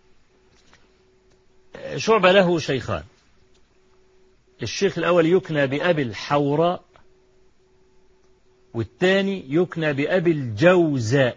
شعبة له شيخان الشيخ الأول يكنى بأبي الحوراء والثاني يكنى بأبي الجوزاء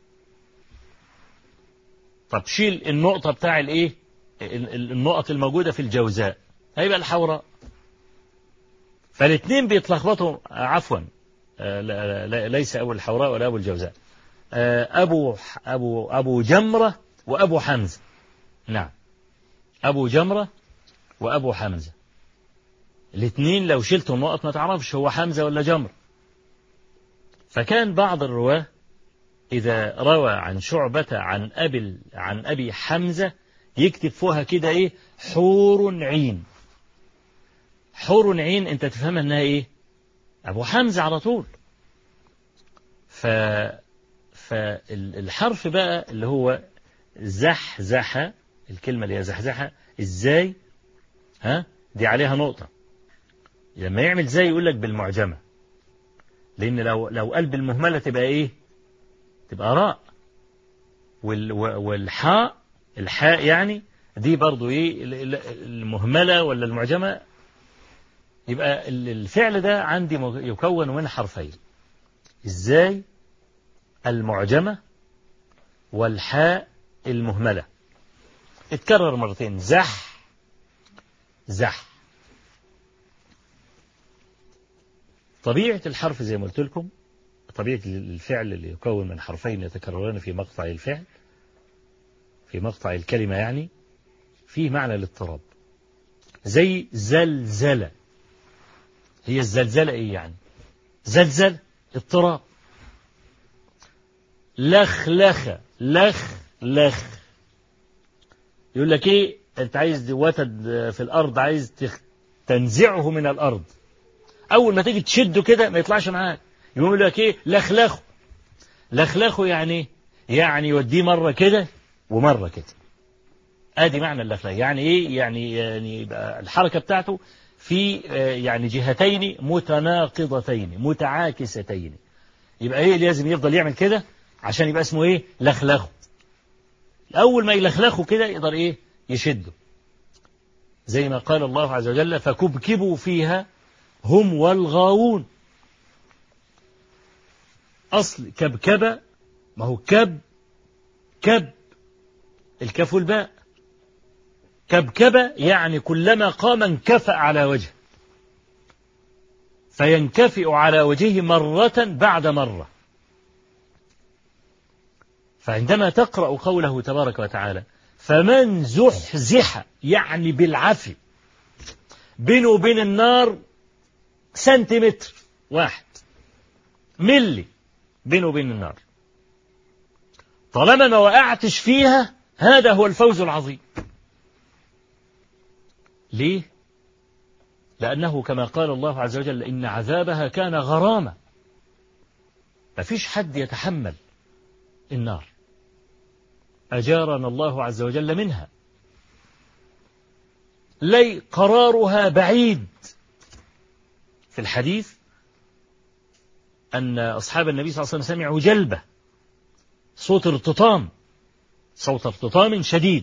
طب شيل النقطة بتاع الايه النقط الموجودة في الجوزاء هيبقى الحوراء فالاثنين بيتلخبطوا عفوا ليس أبو الحوراء ولا أبو الجوزاء أبو أبو أبو جمرة وأبو حمزة نعم أبو جمرة وأبو حمزة الاثنين لو شلتوا النقط ما تعرفش هو حمزة ولا جمرة فكان بعض الرواه إذا روى عن شعبة عن أبي عن أبي حمزة يكتب فوها كده إيه حور عين حور عين أنت تفهمها إنها إيه أبو حمزة على طول ف فالحرف بقى اللي هو زحزحة الكلمة اللي هي زحزحة ازاي ها دي عليها نقطة لما يعمل زي يقول لك بالمعجمة لأن لو لو قلب المهملة تبقى إيه تبقى راء وال والحاء الحاء يعني دي برضو إيه المهملة ولا المعجمة يبقى الفعل ده عندي يكون من حرفين ازاي المعجمة والحاء المهملة اتكرر مرتين زح زح طبيعة الحرف زي ما قلت لكم طبيعة الفعل اللي يكون من حرفين يتكرران في مقطع الفعل في مقطع الكلمة يعني فيه معنى الاضطراب زي زلزلة هي الزلزلة ايه يعني زلزل اضطراب لخ لخ لخ لخ يقول لك ايه انت عايز وتد في الارض عايز تنزعه من الارض اول ما تيجي تشده كده ما يطلعش معاك يقول لك ايه لخلخه لخلخه يعني يعني يوديه مره كده ومره كده ادي معنى اللخلخ يعني ايه يعني يعني يبقى الحركه بتاعته في يعني جهتين متناقضتين متعاكستين يبقى ايه لازم يفضل يعمل كده عشان يبقى اسمه ايه لخلخه اول ما يلخلخه كده يقدر ايه يشده زي ما قال الله عز وجل فكبكبوا فيها هم والغاوون اصل كبكبة ما هو كب كب الكاف والباء كبكبة يعني كلما قام انكفأ على وجهه فينكفئ على وجهه مرة بعد مرة فعندما تقرأ قوله تبارك وتعالى فمن زحزح يعني بالعفو بينه وبين النار سنتيمتر واحد ملي بينه وبين النار طالما ما وقعتش فيها هذا هو الفوز العظيم ليه لأنه كما قال الله عز وجل إن عذابها كان غرامة ما فيش حد يتحمل النار أجارنا الله عز وجل منها لي قرارها بعيد في الحديث أن أصحاب النبي صلى الله عليه وسلم سمعوا جلبة صوت ارتطام صوت ارتطام شديد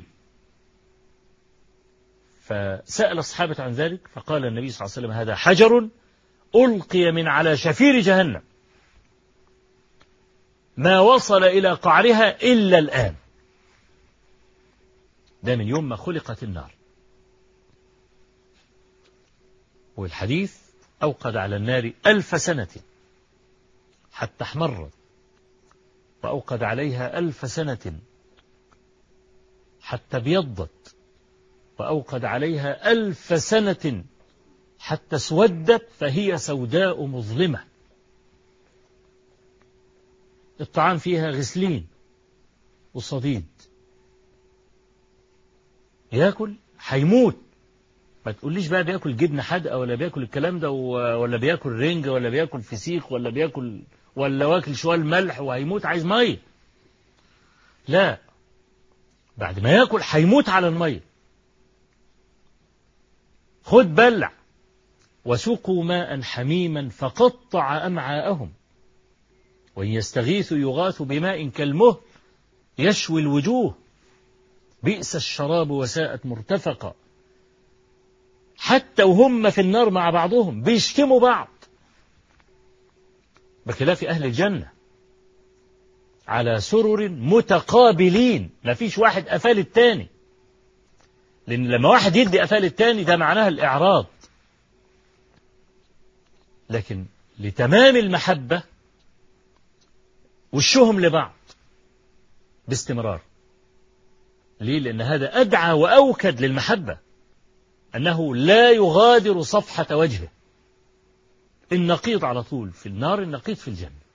فسأل الصحابة عن ذلك فقال النبي صلى الله عليه وسلم هذا حجر ألقي من على شفير جهنم ما وصل إلى قعرها إلا الآن ده من يوم ما خلقت النار والحديث أوقد على النار ألف سنة حتى احمرت وأوقد عليها ألف سنة حتى ابيضت وأوقد عليها ألف سنة حتى اسودت فهي سوداء مظلمة الطعام فيها غسلين وصديد ياكل هيموت ما تقوليش بقى بياكل جبنة حدقة ولا بياكل الكلام ده ولا بياكل رنجة ولا بياكل فسيخ ولا بياكل ولا واكل شوية ملح وهيموت عايز مية لا بعد ما ياكل هيموت على المية خد بلع وسقوا ماء حميما فقطع أمعاءهم وإن يستغيثوا يغاثوا بماء كالمهل يشوي الوجوه بئس الشراب وساءت مرتفقا حتى وهم في النار مع بعضهم بيشتموا بعض بخلاف أهل الجنة على سرر متقابلين ما فيش واحد أفال التاني لأن لما واحد يدي أفال التاني ده معناها الإعراض لكن لتمام المحبة وشهم لبعض باستمرار ليه لأن هذا أدعى وأوكد للمحبة أنه لا يغادر صفحة وجهه النقيض على طول في النار النقيض في الجنة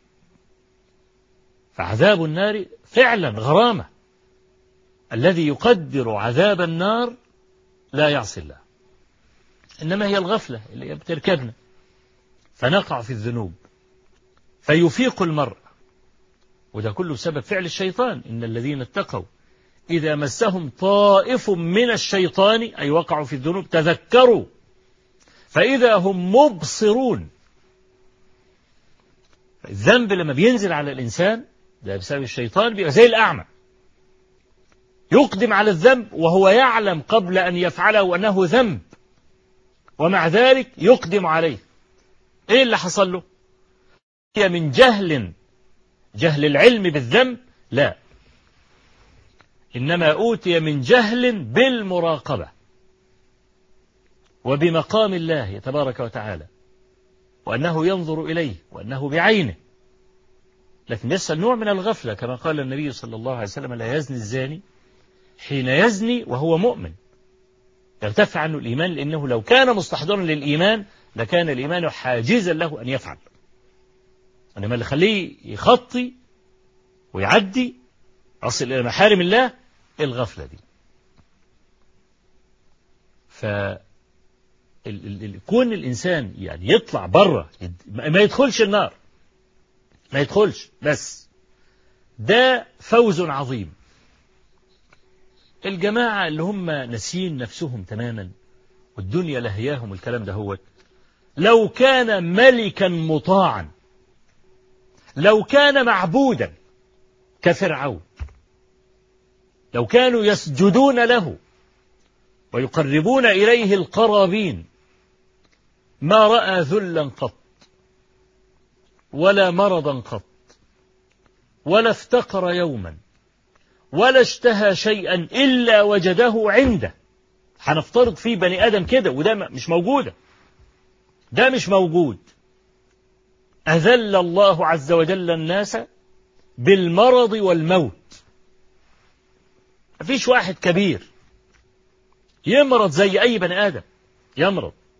فعذاب النار فعلا غرامة الذي يقدر عذاب النار لا يعصي الله إنما هي الغفلة اللي بتركبنا فنقع في الذنوب فيفيق المرء وده كله سبب فعل الشيطان إن الذين اتقوا إذا مسهم طائف من الشيطان أي وقعوا في الذنوب تذكروا فإذا هم مبصرون الذنب لما بينزل على الإنسان ده بسبب الشيطان بيبقى زي الأعمى يقدم على الذنب وهو يعلم قبل أن يفعله أنه ذنب ومع ذلك يقدم عليه إيه اللي حصل له هي من جهل جهل العلم بالذنب لا إنما أوتي من جهل بالمراقبة وبمقام الله تبارك وتعالى وأنه ينظر إليه وأنه بعينه لكن يسأل نوع من الغفلة كما قال النبي صلى الله عليه وسلم لا يزني الزاني حين يزني وهو مؤمن يرتفع عنه الإيمان لأنه لو كان مستحضرا للإيمان لكان الإيمان حاجزا له أن يفعل إنما اللي خليه يخطي ويعدي أصل إلى محارم الله الغفلة دي ف كون الإنسان يعني يطلع بره ما يدخلش النار ما يدخلش بس ده فوز عظيم الجماعة اللي هم ناسيين نفسهم تماما والدنيا لهياهم الكلام ده هو لو كان ملكا مطاعا لو كان معبودا كفرعون لو كانوا يسجدون له ويقربون إليه القرابين ما رأى ذلا قط ولا مرضا قط ولا افتقر يوما ولا اشتهى شيئا إلا وجده عنده هنفترض فيه بني آدم كده وده مش موجودة ده مش موجود أذل الله عز وجل الناس بالمرض والموت مفيش واحد كبير يمرض زي أي بني آدم يمرض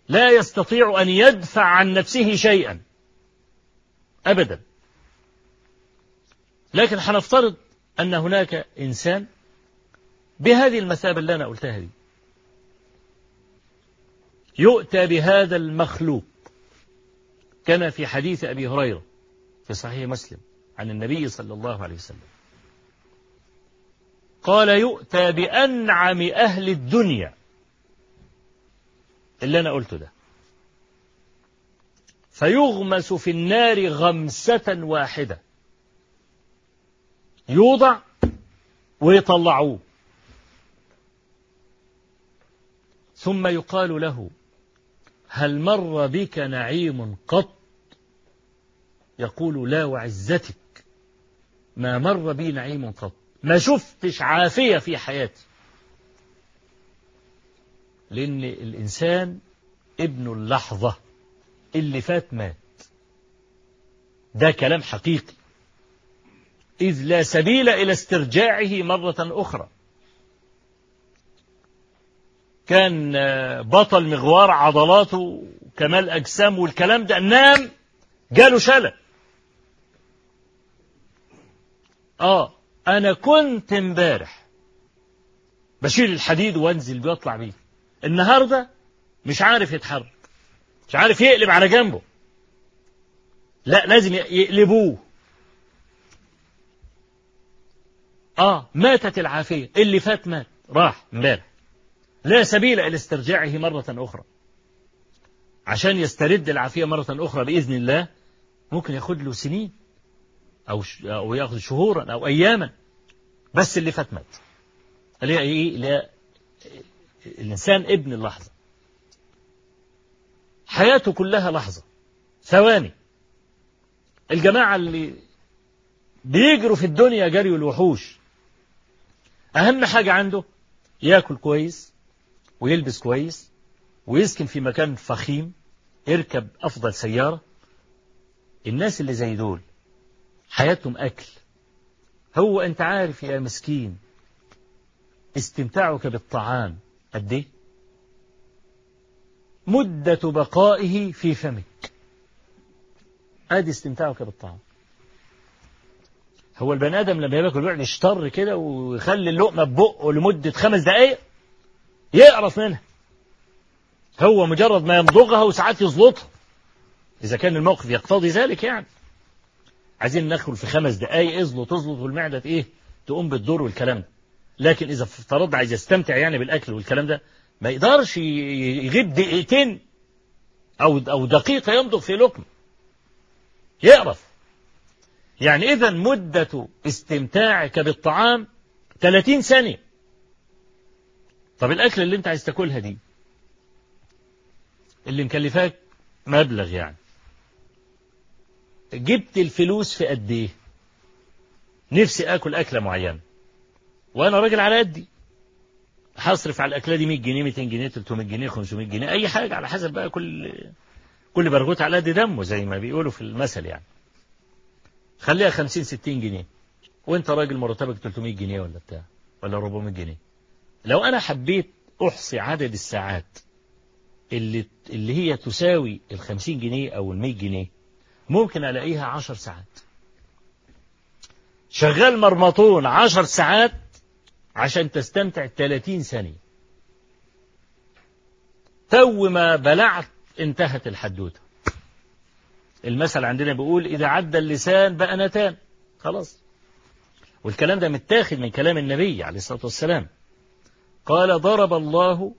لا يستطيع أن يدفع عن نفسه شيئا أبدا لكن حنفترض أن هناك إنسان بهذه المثابة اللي أنا قلتها دي يؤتى بهذا المخلوق كما في حديث أبي هريرة في صحيح مسلم عن النبي صلى الله عليه وسلم قال يؤتى بأنعم أهل الدنيا اللي أنا قلته ده فيغمس في النار غمسة واحدة يوضع ويطلعوه ثم يقال له هل مر بك نعيم قط يقول لا وعزتك ما مر بي نعيم قط ما شفتش عافية في حياتي لأن الإنسان ابن اللحظة اللي فات مات ده كلام حقيقي إذ لا سبيل إلى استرجاعه مرة أخرى كان بطل مغوار عضلاته كمال أجسام والكلام ده نام جاله شلل آه أنا كنت امبارح بشيل الحديد وانزل بيه واطلع بيه النهاردة مش عارف يتحرك مش عارف يقلب على جنبه لا لازم يقلبوه اه ماتت العافية اللي فات مات راح امبارح لا سبيل إلى استرجاعه مرة أخرى عشان يسترد العافية مرة أخرى بإذن الله ممكن ياخد له سنين أو أو ياخذ شهورا أو أياما بس اللي فات مات اللي هي إيه اللي الإنسان ابن اللحظة حياته كلها لحظة ثواني الجماعة اللي بيجروا في الدنيا جري الوحوش أهم حاجة عنده ياكل كويس ويلبس كويس ويسكن في مكان فخيم يركب أفضل سيارة الناس اللي زي دول حياتهم أكل هو أنت عارف يا مسكين استمتاعك بالطعام قد ايه مدة بقائه في فمك ادي استمتاعك بالطعام هو البني ادم لما ياكل يقعد يشطر كده ويخلي اللقمه ببقه لمده خمس دقائق يقرف منها هو مجرد ما يمضغها وساعات يزلطها اذا كان الموقف يقتضي ذلك يعني عايزين ندخل في خمس دقائق ازلط ازلط والمعده ايه تقوم بالدور والكلام ده لكن اذا افترض عايز يستمتع يعني بالاكل والكلام ده ما يقدرش يغيب دقيقتين او او دقيقه يمضغ في لقمه يقرف يعني إذا مدة استمتاعك بالطعام 30 ثانية طب الأكل اللي أنت عايز تاكلها دي اللي مكلفاك مبلغ يعني جبت الفلوس في قد إيه نفسي آكل أكلة معينة وأنا راجل على قدي هصرف على الأكلة دي 100 جنيه 200 جنيه 300 جنيه 500 جنيه أي حاجة على حسب بقى كل كل برغوت على قد دمه زي ما بيقولوا في المثل يعني خليها 50 60 جنيه وانت راجل مرتبك 300 جنيه ولا بتاع ولا 400 جنيه لو انا حبيت احصي عدد الساعات اللي اللي هي تساوي ال 50 جنيه او ال 100 جنيه ممكن الاقيها 10 ساعات شغال مرمطون 10 ساعات عشان تستمتع 30 ثانية تو ما بلعت انتهت الحدوته المثل عندنا بيقول إذا عدى اللسان بقى نتان خلاص والكلام ده متاخد من كلام النبي عليه الصلاة والسلام قال ضرب الله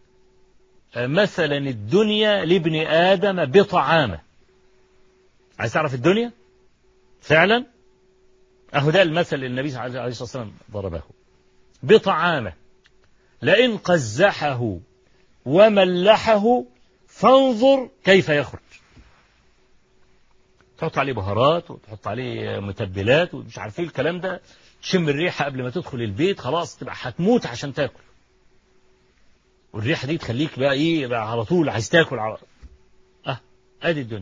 مثلا الدنيا لابن آدم بطعامه عايز تعرف الدنيا فعلا أهو ده المثل اللي النبي عليه الصلاة والسلام ضربه بطعامه لئن قزحه وملحه فانظر كيف يخرج تحط عليه بهارات وتحط عليه متبلات ومش عارف ايه الكلام ده تشم الريحه قبل ما تدخل البيت خلاص تبقى هتموت عشان تاكل والريحه دي تخليك بقى ايه بقى على طول عايز تاكل على اه ادي الدنيا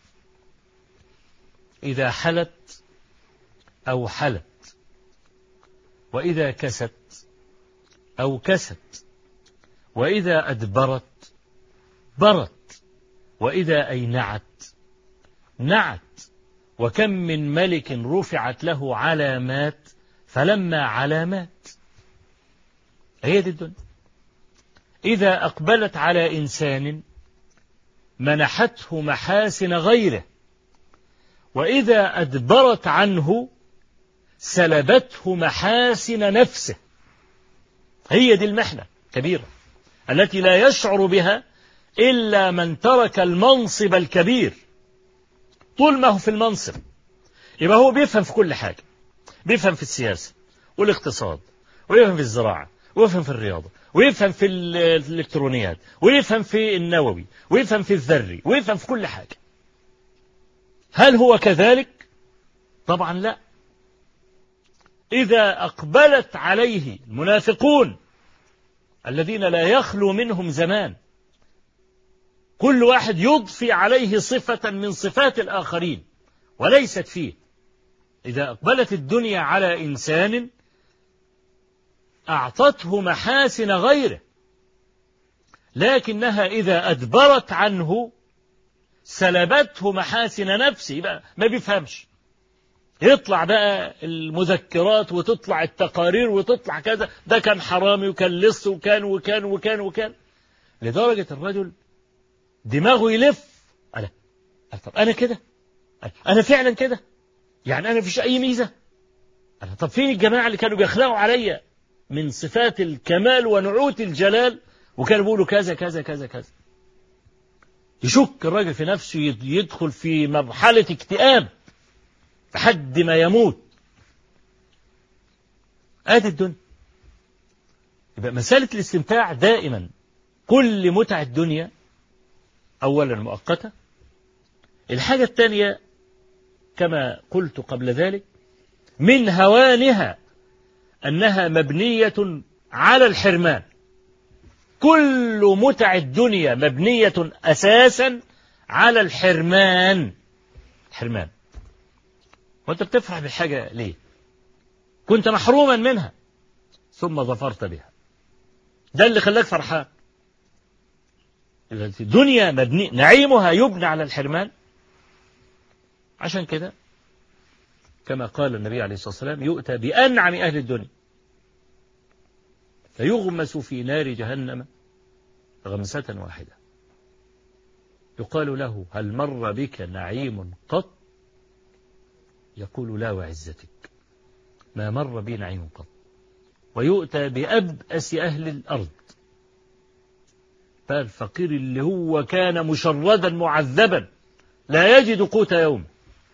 اذا حلت او حلت واذا كست او كست واذا ادبرت أدبرت وإذا أينعت نعت وكم من ملك رفعت له علامات فلما علامات هي دي الدنيا إذا أقبلت على إنسان منحته محاسن غيره وإذا أدبرت عنه سلبته محاسن نفسه هي دي المحنة كبيرة التي لا يشعر بها إلا من ترك المنصب الكبير طول ما هو في المنصب يبقى هو بيفهم في كل حاجة بيفهم في السياسة والاقتصاد ويفهم في الزراعة ويفهم في الرياضة ويفهم في الإلكترونيات ويفهم في النووي ويفهم في الذري ويفهم في كل حاجة هل هو كذلك؟ طبعا لا إذا أقبلت عليه المنافقون الذين لا يخلو منهم زمان كل واحد يضفي عليه صفة من صفات الآخرين وليست فيه إذا أقبلت الدنيا على إنسان أعطته محاسن غيره لكنها إذا أدبرت عنه سلبته محاسن نفسه يبقى ما بيفهمش يطلع بقى المذكرات وتطلع التقارير وتطلع كذا ده كان حرامي وكان لص وكان وكان وكان وكان لدرجة الرجل دماغه يلف أنا طب أنا كده أنا فعلا كده يعني أنا فيش أي ميزة أنا طب فين الجماعة اللي كانوا بيخلقوا عليا من صفات الكمال ونعوت الجلال وكانوا بيقولوا كذا كذا كذا كذا يشك الراجل في نفسه يدخل في مرحلة اكتئاب لحد ما يموت ادي الدنيا يبقى مسألة الاستمتاع دائما كل متع الدنيا أولا مؤقتة الحاجة الثانية كما قلت قبل ذلك من هوانها أنها مبنية على الحرمان كل متع الدنيا مبنية أساسا على الحرمان الحرمان وانت بتفرح بالحاجة ليه كنت محروما منها ثم ظفرت بها ده اللي خلاك فرحان الدنيا مبني نعيمها يبنى على الحرمان عشان كده كما قال النبي عليه الصلاة والسلام يؤتى بأنعم أهل الدنيا فيغمس في نار جهنم غمسة واحدة يقال له هل مر بك نعيم قط يقول لا وعزتك ما مر بي نعيم قط ويؤتى بأبأس أهل الأرض فالفقير اللي هو كان مشردا معذبا لا يجد قوت يوم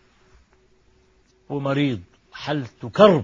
ومريض حالته كرب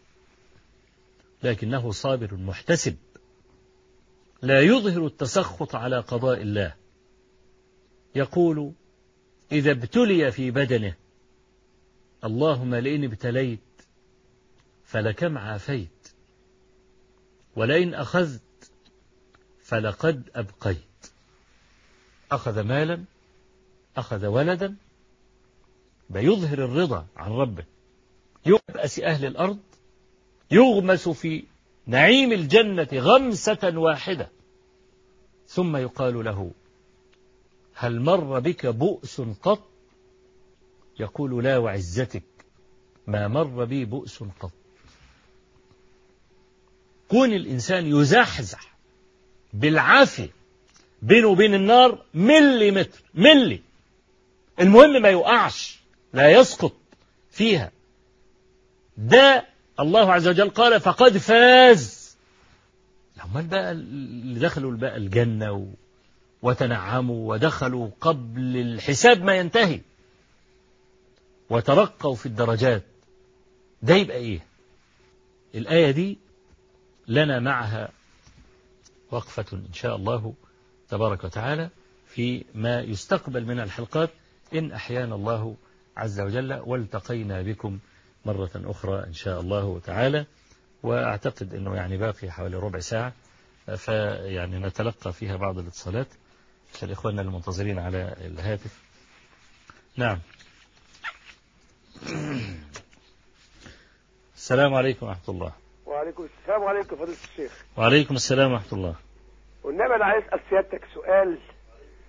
لكنه صابر محتسب لا يظهر التسخط على قضاء الله يقول إذا ابتلي في بدنه اللهم لئن ابتليت فلكم عافيت ولئن أخذت فلقد أبقيت أخذ مالا أخذ ولدا بيظهر الرضا عن ربه يبأس أهل الأرض يغمس في نعيم الجنة غمسة واحدة ثم يقال له هل مر بك بؤس قط يقول لا وعزتك ما مر بي بؤس قط كون الإنسان يزحزح بالعافية بينه وبين النار ملي متر ملي المهم ما يقعش لا يسقط فيها ده الله عز وجل قال فقد فاز امال بقى اللي دخلوا بقى الجنة و... وتنعموا ودخلوا قبل الحساب ما ينتهي وترقوا في الدرجات ده يبقى ايه الآية دي لنا معها وقفة إن شاء الله تبارك وتعالى في ما يستقبل من الحلقات إن أحيانا الله عز وجل والتقينا بكم مرة أخرى إن شاء الله تعالى وأعتقد أنه يعني باقي حوالي ربع ساعة فيعني نتلقى فيها بعض الاتصالات لإخواننا المنتظرين على الهاتف نعم السلام عليكم ورحمة الله وعليكم السلام عليكم فضيلة الشيخ وعليكم السلام ورحمة الله والنبي أنا عايز أسأل سيادتك سؤال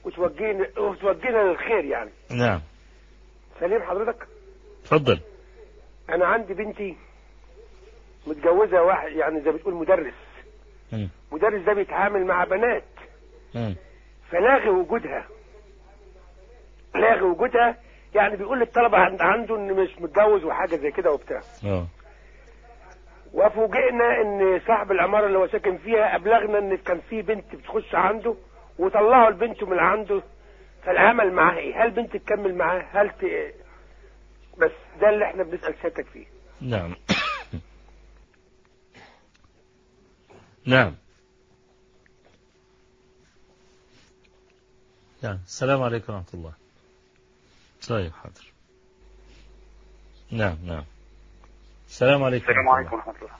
وتوجهني وتوجهنا للخير يعني نعم سليم حضرتك اتفضل انا عندي بنتي متجوزه واحد يعني زي بتقول مدرس مم. مدرس ده بيتعامل مع بنات مم. فلاغي وجودها لاغي وجودها يعني بيقول للطلبه عند- عنده ان مش متجوز وحاجه زي كده وبتاع اه وفوجئنا ان صاحب العماره اللي هو ساكن فيها ابلغنا ان كان في بنت بتخش عنده وطلعوا البنت من عنده فالعمل معاه ايه؟ هل بنت تكمل معاه؟ هل ت... بس ده اللي احنا بنسال سيادتك فيه. نعم نعم نعم السلام عليكم ورحمة الله طيب حاضر نعم نعم السلام عليكم السلام ورحمة عليكم الله. ورحمة الله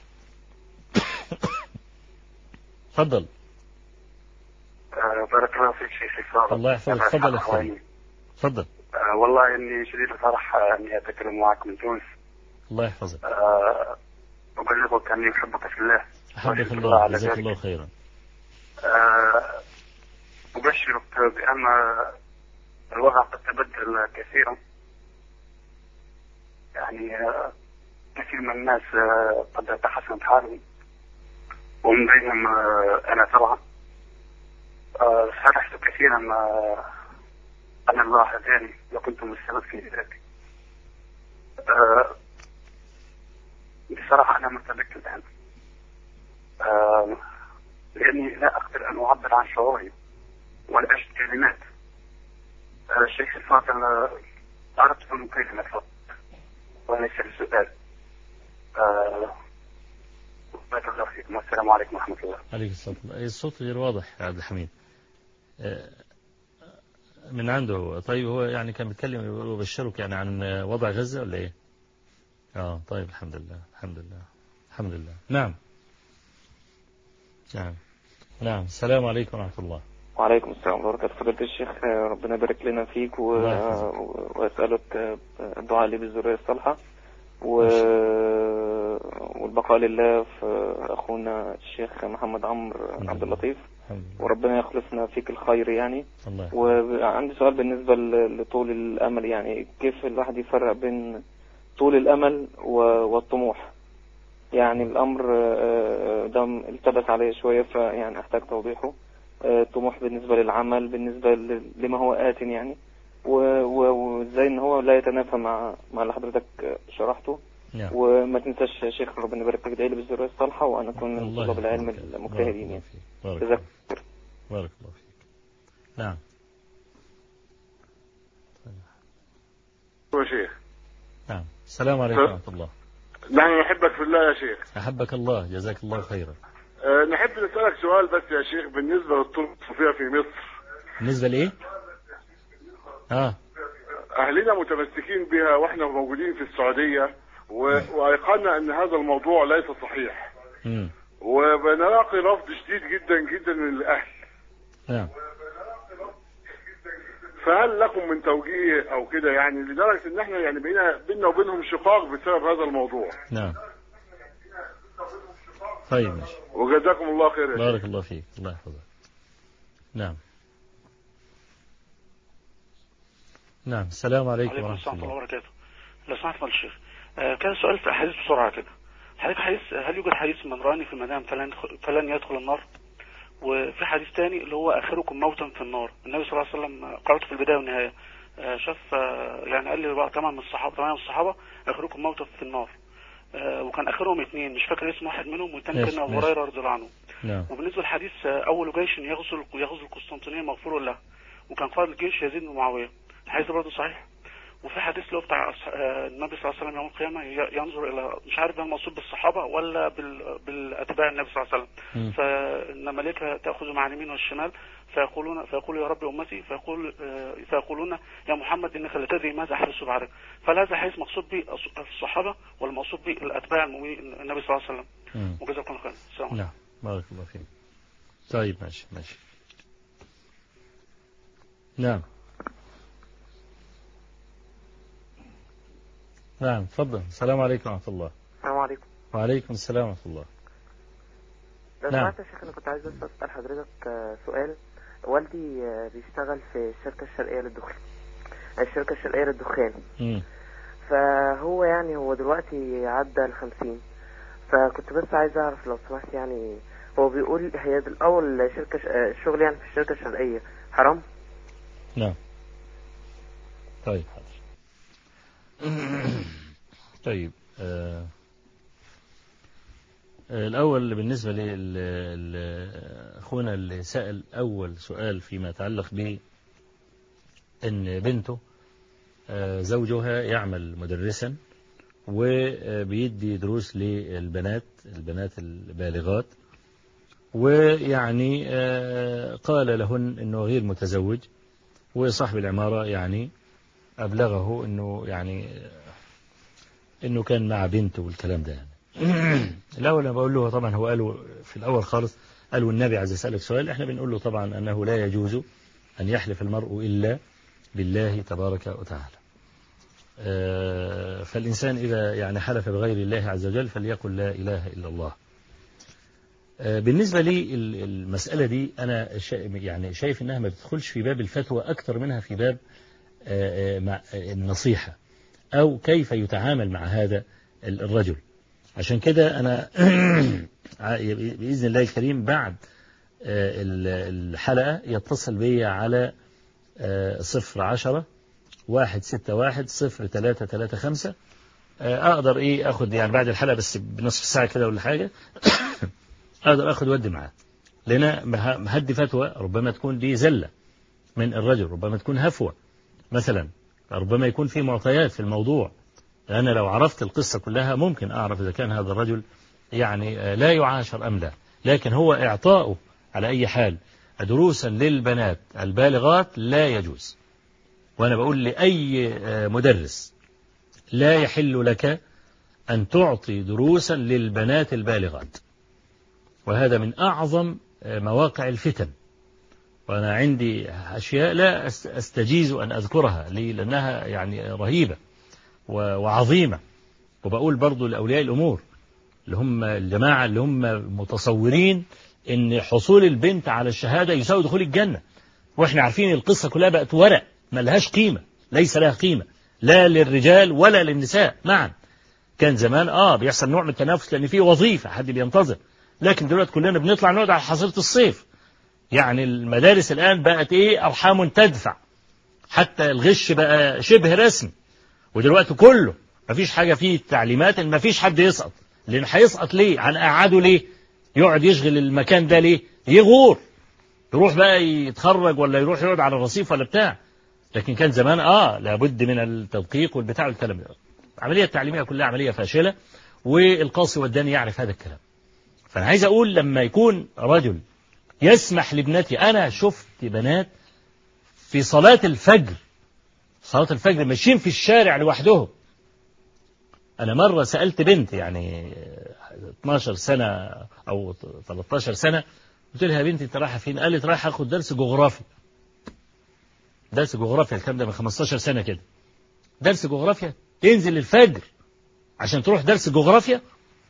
تفضل آه، بارك الله فيك شيخ إفاضة الله يحفظك. تفضل يا أخوي. تفضل آه والله إني شديد الفرح آه، إني أتكلم معك من تونس الله يحفظك آه أبلغك أني أحبك في الله أحبك وأشكر الله على جزاك ذلك. الله خيرا آه أبشرك بأن الوضع قد تبدل كثيرا يعني آه، كثير من الناس آه، قد تحسنت حالهم ومن بينهم آه، أنا طبعا آه، فرحت كثيرا آه، أن الله هداني وكنت من السبب في ذلك آه، بصراحة أنا مرتبك الآن آه، لأني لا أقدر أن أعبر عن شعوري ولا أجد كلمات آه، الشيخ الفاضل آه، أردت أن أكلمك فقط وليس للسؤال آه، بارك الله فيكم والسلام عليكم ورحمة الله عليك الصلاة والسلام. الصوت غير واضح يا عبد الحميد آه، من عنده هو طيب هو يعني كان بيتكلم يقول يبشرك يعني عن وضع غزة ولا ايه اه طيب الحمد لله الحمد لله الحمد لله نعم نعم نعم السلام عليكم ورحمة الله وعليكم السلام ورحمة الله وبركاته فضيلة الشيخ آه، ربنا يبارك لنا فيك و... الله يحفظك. و- وأسألك آه، الدعاء لي بالذرية الصالحة و... والبقاء لله في أخونا الشيخ محمد عمرو عبد اللطيف الحمد لله وربنا يخلصنا فيك الخير يعني الله يحفظك. وعندي سؤال بالنسبة ل- لطول الأمل يعني كيف الواحد يفرق بين طول الأمل و- والطموح يعني الأمر آه، ده التبس عليه شوية فيعني أحتاج توضيحه آه، طموح بالنسبة للعمل بالنسبة ل- لما هو آت يعني و- و- وازاي ان هو لا يتنافى مع مع اللي حضرتك شرحته نعم وما تنساش يا شيخ ربنا يبارك فيك ادعي لي بالذريه الصالحه وانا اكون من الله طلاب العلم يحفظك. بارك المجتهدين الله يعني فيك. بارك جزاك الله بارك الله فيك نعم يا شيخ نعم السلام عليكم ورحمة الله نحن نحبك في الله يا شيخ أحبك الله جزاك الله خيرا أه نحب نسألك سؤال بس يا شيخ بالنسبة للطرق الصوفية في مصر بالنسبة لإيه اه أهلنا متمسكين بها وإحنا موجودين في السعودية و... وأيقنا أن هذا الموضوع ليس صحيح مم. وبنلاقي رفض شديد جدا جدا من الأهل نعم فهل لكم من توجيه أو كده يعني لدرجة إن إحنا يعني بينا بينا وبينهم شقاق بسبب هذا الموضوع نعم طيب ماشي وجزاكم الله خير يا شيخ بارك الله فيك الله يحفظك نعم نعم السلام عليكم عليكم ورحمة السلام ورحمة الله الله وبركاته لو سمحت فضل الشيخ آه، كان سؤال في أحاديث بسرعة كده حضرتك حديث هل يوجد حديث من رآني في المنام فلن يدخل, فلن يدخل النار وفي حديث تاني اللي هو آخركم موتا في النار النبي صلى الله عليه وسلم قرأته في البداية والنهاية آه، شاف آه، يعني قال لي بقى ثمان من الصحابة ثمانية من الصحابة آخركم موتا في النار آه، وكان آخرهم اثنين مش فاكر اسم واحد منهم والتاني ماشي، كان أبو ماشي. هريرة رضي الله عنه نعم وبالنسبة للحديث آه، أول جيش يغزو يغزو القسطنطينية مغفور له وكان قائد الجيش يزيد بن معاوية الحديث ده برضه صحيح وفي حديث اللي هو بتاع أصح- آه، النبي صلى الله عليه وسلم يوم القيامة ي- ينظر إلى مش عارف ده المقصود بالصحابة ولا بال... بالأتباع النبي صلى الله عليه مم. وسلم فإن الملائكة تأخذ مع اليمين والشمال فيقولون فيقول يا رب أمتي فيقول آه، فيقولون يا محمد إنك لا تدري ماذا حدث بعدك فهل هذا حديث مقصود به الص- الصحابة ولا مقصود به الأتباع المؤمنين النبي صلى الله عليه وسلم مم. وجزاكم الله خير السلام عليكم نعم بارك الله فيك طيب ماشي ماشي نعم نعم تفضل السلام عليكم ورحمة الله السلام عليكم وعليكم السلام ورحمة الله لو نعم. سمحت يا شيخ انا كنت عايز بس اسال حضرتك آه، سؤال والدي آه، بيشتغل في الشركة الشرقية للدخان الشركة الشرقية للدخان مم. فهو يعني هو دلوقتي عدى الخمسين فكنت بس عايز اعرف لو سمحت يعني هو بيقول هي الاول شركة ش- آه، الشغل يعني في الشركة الشرقية حرام نعم طيب حاضر طيب آه، آه، الأول بالنسبة لأخونا اللي سأل أول سؤال فيما يتعلق ب أن بنته آه، زوجها يعمل مدرسا وبيدي دروس للبنات البنات البالغات ويعني آه، قال لهن أنه غير متزوج وصاحب العمارة يعني أبلغه أنه يعني أنه كان مع بنته والكلام ده يعني الأول أنا بقول له طبعا هو قالوا في الأول خالص قالوا النبي عايز يسألك سؤال احنا بنقول له طبعا أنه لا يجوز أن يحلف المرء إلا بالله تبارك وتعالى آه، فالإنسان إذا يعني حلف بغير الله عز وجل فليقل لا إله إلا الله آه، بالنسبة لي ال- المسألة دي أنا شا- يعني شايف إنها ما بتدخلش في باب الفتوى أكتر منها في باب آه، آه، مع آه، النصيحة أو كيف يتعامل مع هذا ال- الرجل عشان كده أنا ع- بإذن الله الكريم بعد آه، ال- الحلقة يتصل بي على آه، صفر عشرة واحد ستة واحد صفر ثلاثة ثلاثة خمسة آه، أقدر إيه أخد يعني بعد الحلقة بس بنصف ساعة كده ولا حاجة أقدر أخد ودي معاه لأن مه- مهدي فتوى ربما تكون دي زلة من الرجل ربما تكون هفوة مثلا ربما يكون في معطيات في الموضوع أنا لو عرفت القصة كلها ممكن أعرف إذا كان هذا الرجل يعني آه، لا يعاشر أم لا لكن هو إعطاؤه على أي حال دروسا للبنات البالغات لا يجوز وأنا بقول لأي آه، مدرس لا يحل لك أن تعطي دروسا للبنات البالغات وهذا من أعظم آه، مواقع الفتن وأنا عندي أشياء لا أست- أستجيز أن أذكرها لي لأنها يعني رهيبة و- وعظيمة وبقول برضو لأولياء الأمور اللي هم الجماعة اللي هم متصورين أن حصول البنت على الشهادة يساوي دخول الجنة وإحنا عارفين القصة كلها بقت ورق ما لهاش قيمة ليس لها قيمة لا للرجال ولا للنساء معا كان زمان آه بيحصل نوع من التنافس لأن في وظيفة حد بينتظر لكن دلوقتي كلنا بنطلع نقعد على حصيلة الصيف يعني المدارس الآن بقت إيه أرحام تدفع حتى الغش بقى شبه رسمي ودلوقتي كله مفيش حاجة فيه تعليمات إن مفيش حد يسقط لأن هيسقط ليه هنقعده ليه يقعد يشغل المكان ده ليه يغور يروح بقى يتخرج ولا يروح يقعد على الرصيف ولا بتاع لكن كان زمان اه لابد من التدقيق والبتاع والكلام ده العملية التعليمية كلها عملية فاشلة والقاصي والداني يعرف هذا الكلام فأنا عايز أقول لما يكون رجل يسمح لابنتي أنا شفت بنات في صلاة الفجر صلاة الفجر ماشيين في الشارع لوحدهم أنا مرة سألت بنت يعني 12 سنة أو 13 سنة قلت لها يا بنتي أنت رايحة فين؟ قالت رايحة آخد درس جغرافيا درس جغرافيا الكلام ده من 15 سنة كده درس جغرافيا تنزل الفجر عشان تروح درس جغرافيا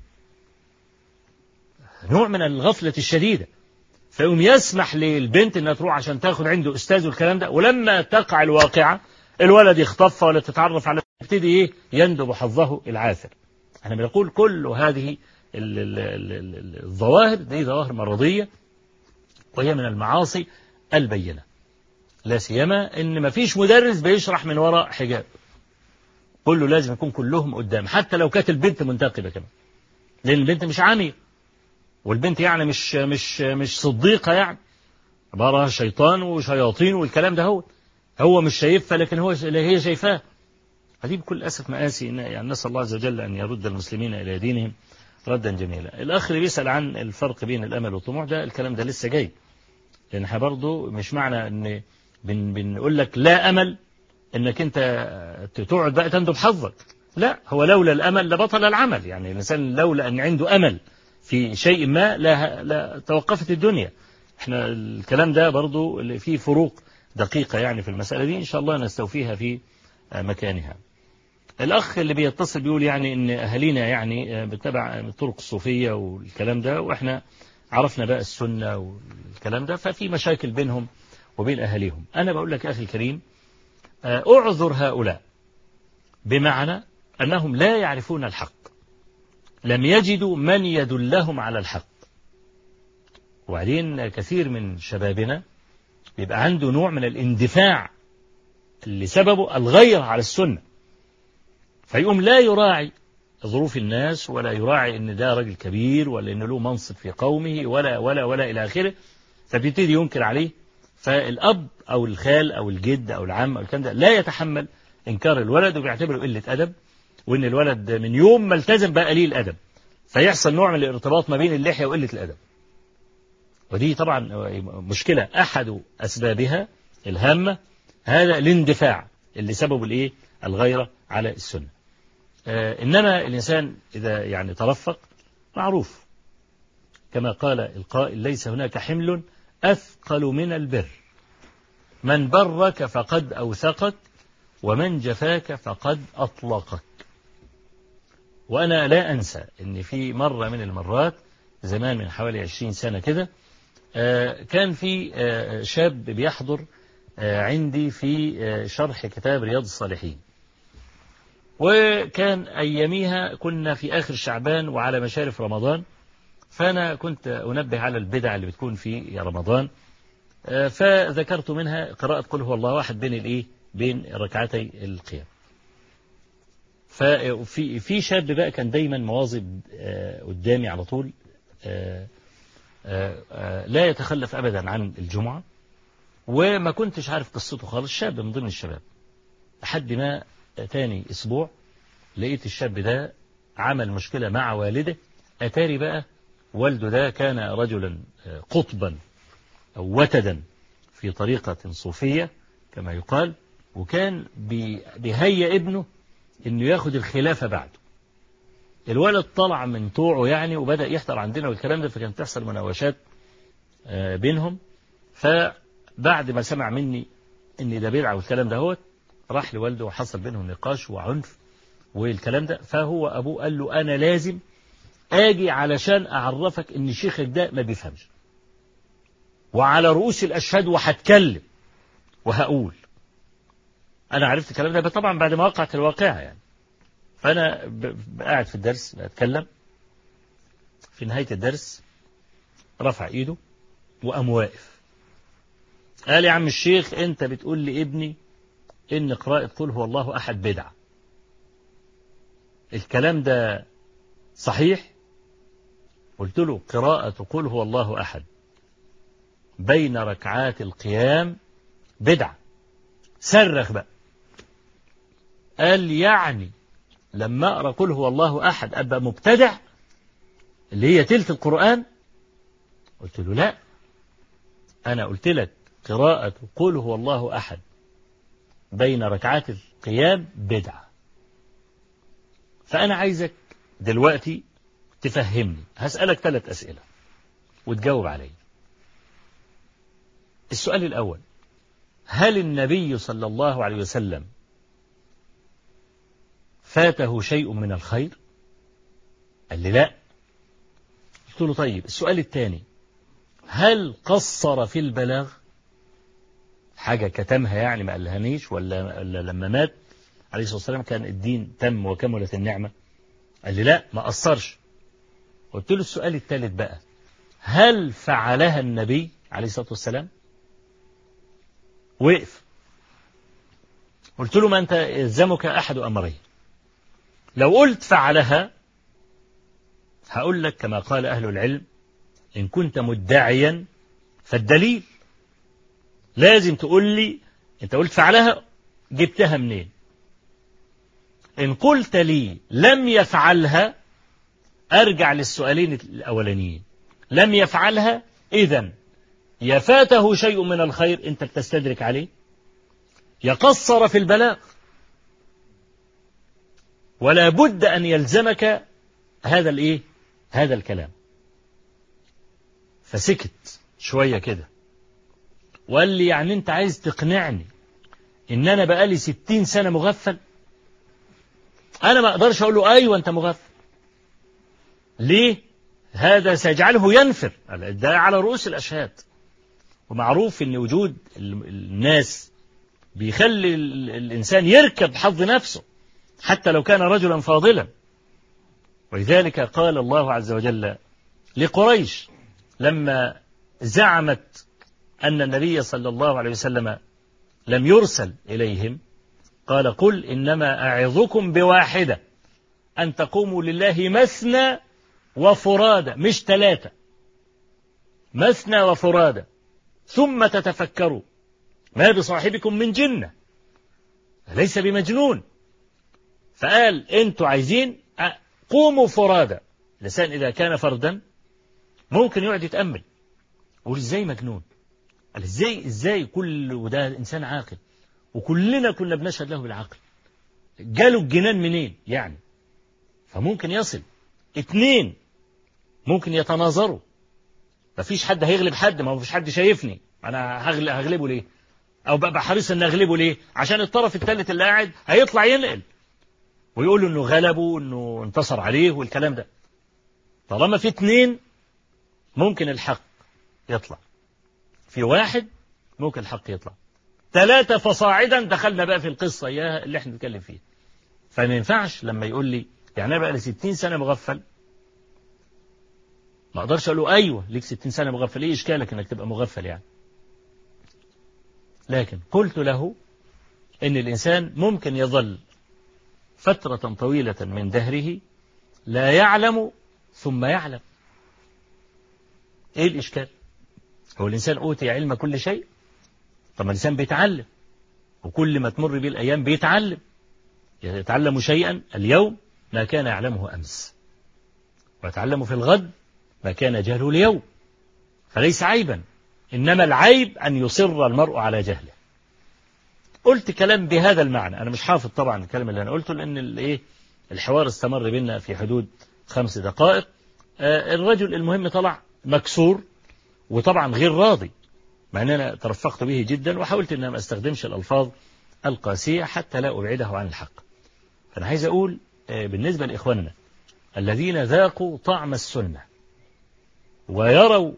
نوع من الغفلة الشديدة فيقوم يسمح للبنت انها تروح عشان تاخد عنده استاذ والكلام ده ولما تقع الواقعة الولد يخطفها ولا تتعرف على يبتدي ايه يندب حظه العاثر احنا بنقول كل هذه ال- ال- ال- ال- الظواهر دي ظواهر مرضية وهي من المعاصي البينة لا سيما ان مفيش مدرس بيشرح من وراء حجاب كله لازم يكون كلهم قدام حتى لو كانت البنت منتقبة كمان لان البنت مش عامية والبنت يعني مش مش مش صديقة يعني عبارة شيطان وشياطين والكلام ده هو هو مش شايفها لكن هو هي شايفاه هذه بكل أسف مآسي إن- يعني نسأل الله عز وجل أن يرد المسلمين إلى دينهم ردا جميلا الأخ اللي بيسأل عن الفرق بين الأمل والطموح ده الكلام ده لسه جاي لأن احنا برضه مش معنى أن بن بنقول لك لا أمل أنك أنت تقعد بقى تندب حظك لا هو لولا الأمل لبطل العمل يعني الإنسان لولا أن عنده أمل في شيء ما لا, لا توقفت الدنيا احنا الكلام ده برضو اللي فيه فروق دقيقة يعني في المسألة دي إن شاء الله نستوفيها في آه، مكانها الأخ اللي بيتصل بيقول يعني إن أهالينا يعني آه، بتبع الطرق الصوفية والكلام ده وإحنا عرفنا بقى السنة والكلام ده ففي مشاكل بينهم وبين أهاليهم أنا بقول لك أخي الكريم آه، أعذر هؤلاء بمعنى أنهم لا يعرفون الحق لم يجدوا من يدلهم على الحق وبعدين كثير من شبابنا بيبقى عنده نوع من الاندفاع اللي سببه الغير على السنة فيقوم لا يراعي ظروف الناس ولا يراعي ان ده راجل كبير ولا ان له منصب في قومه ولا ولا ولا الى اخره فبيبتدي ينكر عليه فالاب او الخال او الجد او العم او الكلام ده لا يتحمل انكار الولد وبيعتبره قله ادب وان الولد من يوم ما التزم بقى قليل ادب فيحصل نوع من الارتباط ما بين اللحيه وقله الادب ودي طبعا مشكله احد اسبابها الهامه هذا الاندفاع اللي سببه الايه الغيره على السنه آه، إنما الإنسان إذا يعني ترفق معروف كما قال القائل ليس هناك حمل أثقل من البر من برك فقد أوثقك ومن جفاك فقد أطلقك وأنا لا أنسى أن في مرة من المرات زمان من حوالي عشرين سنة كده آه، كان في آه، شاب بيحضر آه، عندي في آه، شرح كتاب رياض الصالحين وكان أياميها كنا في آخر شعبان وعلى مشارف رمضان فأنا كنت أنبه على البدع اللي بتكون في رمضان آه، فذكرت منها قراءة قل هو الله واحد بين الإيه بين ركعتي القيام ففي في شاب بقى كان دايما مواظب آه، قدامي على طول آه، آه، آه، لا يتخلف أبدا عن الجمعة وما كنتش عارف قصته خالص شاب من ضمن الشباب لحد ما تاني أسبوع لقيت الشاب ده عمل مشكلة مع والده أتاري بقى والده ده كان رجلا آه، قطبا أو وتدا في طريقة صوفية كما يقال وكان بي- بيهيئ ابنه انه ياخد الخلافة بعده الولد طلع من طوعه يعني وبدأ يحضر عندنا والكلام ده فكانت تحصل مناوشات آه، بينهم فبعد ما سمع مني ان ده بدعة والكلام ده هو راح لوالده وحصل بينهم نقاش وعنف والكلام ده فهو ابوه قال له انا لازم اجي علشان اعرفك ان شيخك ده ما بيفهمش وعلى رؤوس الاشهاد وهتكلم وهقول انا عرفت الكلام ده طبعا بعد ما وقعت الواقعة يعني فانا ب- ب- قاعد في الدرس بتكلم في نهاية الدرس رفع ايده وقام واقف قال يا عم الشيخ انت بتقول لي ابني ان قراءة قل هو الله احد بدعة الكلام ده صحيح قلت له قراءة قل هو الله احد بين ركعات القيام بدعة صرخ بقى قال يعني لما اقرا قل هو الله احد ابقى مبتدع اللي هي تلت القران قلت له لا انا قلت لك قراءه قل هو الله احد بين ركعات القيام بدعه فانا عايزك دلوقتي تفهمني هسالك ثلاث اسئله وتجاوب علي السؤال الاول هل النبي صلى الله عليه وسلم فاته شيء من الخير قال لي لا قلت له طيب السؤال الثاني هل قصر في البلاغ حاجة كتمها يعني ما قالهانيش ولا, ولا لما مات عليه الصلاة والسلام كان الدين تم وكملت النعمة قال لي لا ما قصرش قلت له السؤال الثالث بقى هل فعلها النبي عليه الصلاة والسلام وقف قلت له ما أنت يلزمك أحد أمرين لو قلت فعلها هقول لك كما قال أهل العلم إن كنت مدعيا فالدليل لازم تقول لي أنت قلت فعلها جبتها منين إن قلت لي لم يفعلها أرجع للسؤالين الأولانيين لم يفعلها إذا يفاته شيء من الخير أنت بتستدرك عليه يقصر في البلاغ ولا بد أن يلزمك هذا الإيه هذا الكلام فسكت شوية كده وقال لي يعني أنت عايز تقنعني إن أنا بقالي ستين سنة مغفل أنا ما أقدرش أقول له أيوة أنت مغفل ليه هذا سيجعله ينفر ده على رؤوس الأشهاد ومعروف أن وجود الناس بيخلي الإنسان يركب حظ نفسه حتى لو كان رجلا فاضلا ولذلك قال الله عز وجل لقريش لما زعمت أن النبي صلى الله عليه وسلم لم يرسل إليهم قال قل إنما أعظكم بواحدة أن تقوموا لله مثنى وفرادى مش ثلاثة مثنى وفرادى ثم تتفكروا ما بصاحبكم من جنة ليس بمجنون فقال انتوا عايزين قوموا فرادى الإنسان إذا كان فردا ممكن يقعد يتأمل يقول ازاي مجنون قال ازاي ازاي كل وده انسان عاقل وكلنا كنا بنشهد له بالعقل جاله الجنان منين يعني فممكن يصل اتنين ممكن يتناظروا مفيش حد هيغلب حد ما فيش حد شايفني انا هغلبه ليه او ببقى حريص ان اغلبه ليه عشان الطرف الثالث اللي قاعد هيطلع ينقل ويقول انه غلبه انه انتصر عليه والكلام ده طالما في اتنين ممكن الحق يطلع في واحد ممكن الحق يطلع ثلاثة فصاعدا دخلنا بقى في القصة إياها اللي احنا بنتكلم فيها فما ينفعش لما يقول لي يعني أنا بقى لي 60 سنة مغفل ما أقدرش أقول له أيوه ليك 60 سنة مغفل إيه إشكالك إنك تبقى مغفل يعني لكن قلت له إن الإنسان ممكن يظل فترة طويلة من دهره لا يعلم ثم يعلم إيه الإشكال هو الإنسان أوتي علم كل شيء طب ما الإنسان بيتعلم وكل ما تمر به الأيام بيتعلم يتعلم شيئا اليوم ما كان يعلمه أمس ويتعلم في الغد ما كان جهله اليوم فليس عيبا إنما العيب أن يصر المرء على جهله قلت كلام بهذا المعنى أنا مش حافظ طبعا الكلام اللي أنا قلته لأن الإيه الحوار استمر بينا في حدود خمس دقائق الرجل المهم طلع مكسور وطبعا غير راضي مع أن أنا ترفقت به جدا وحاولت أن ما استخدمش الألفاظ القاسية حتى لا أبعده عن الحق فأنا عايز أقول بالنسبة لإخواننا الذين ذاقوا طعم السنة ويروا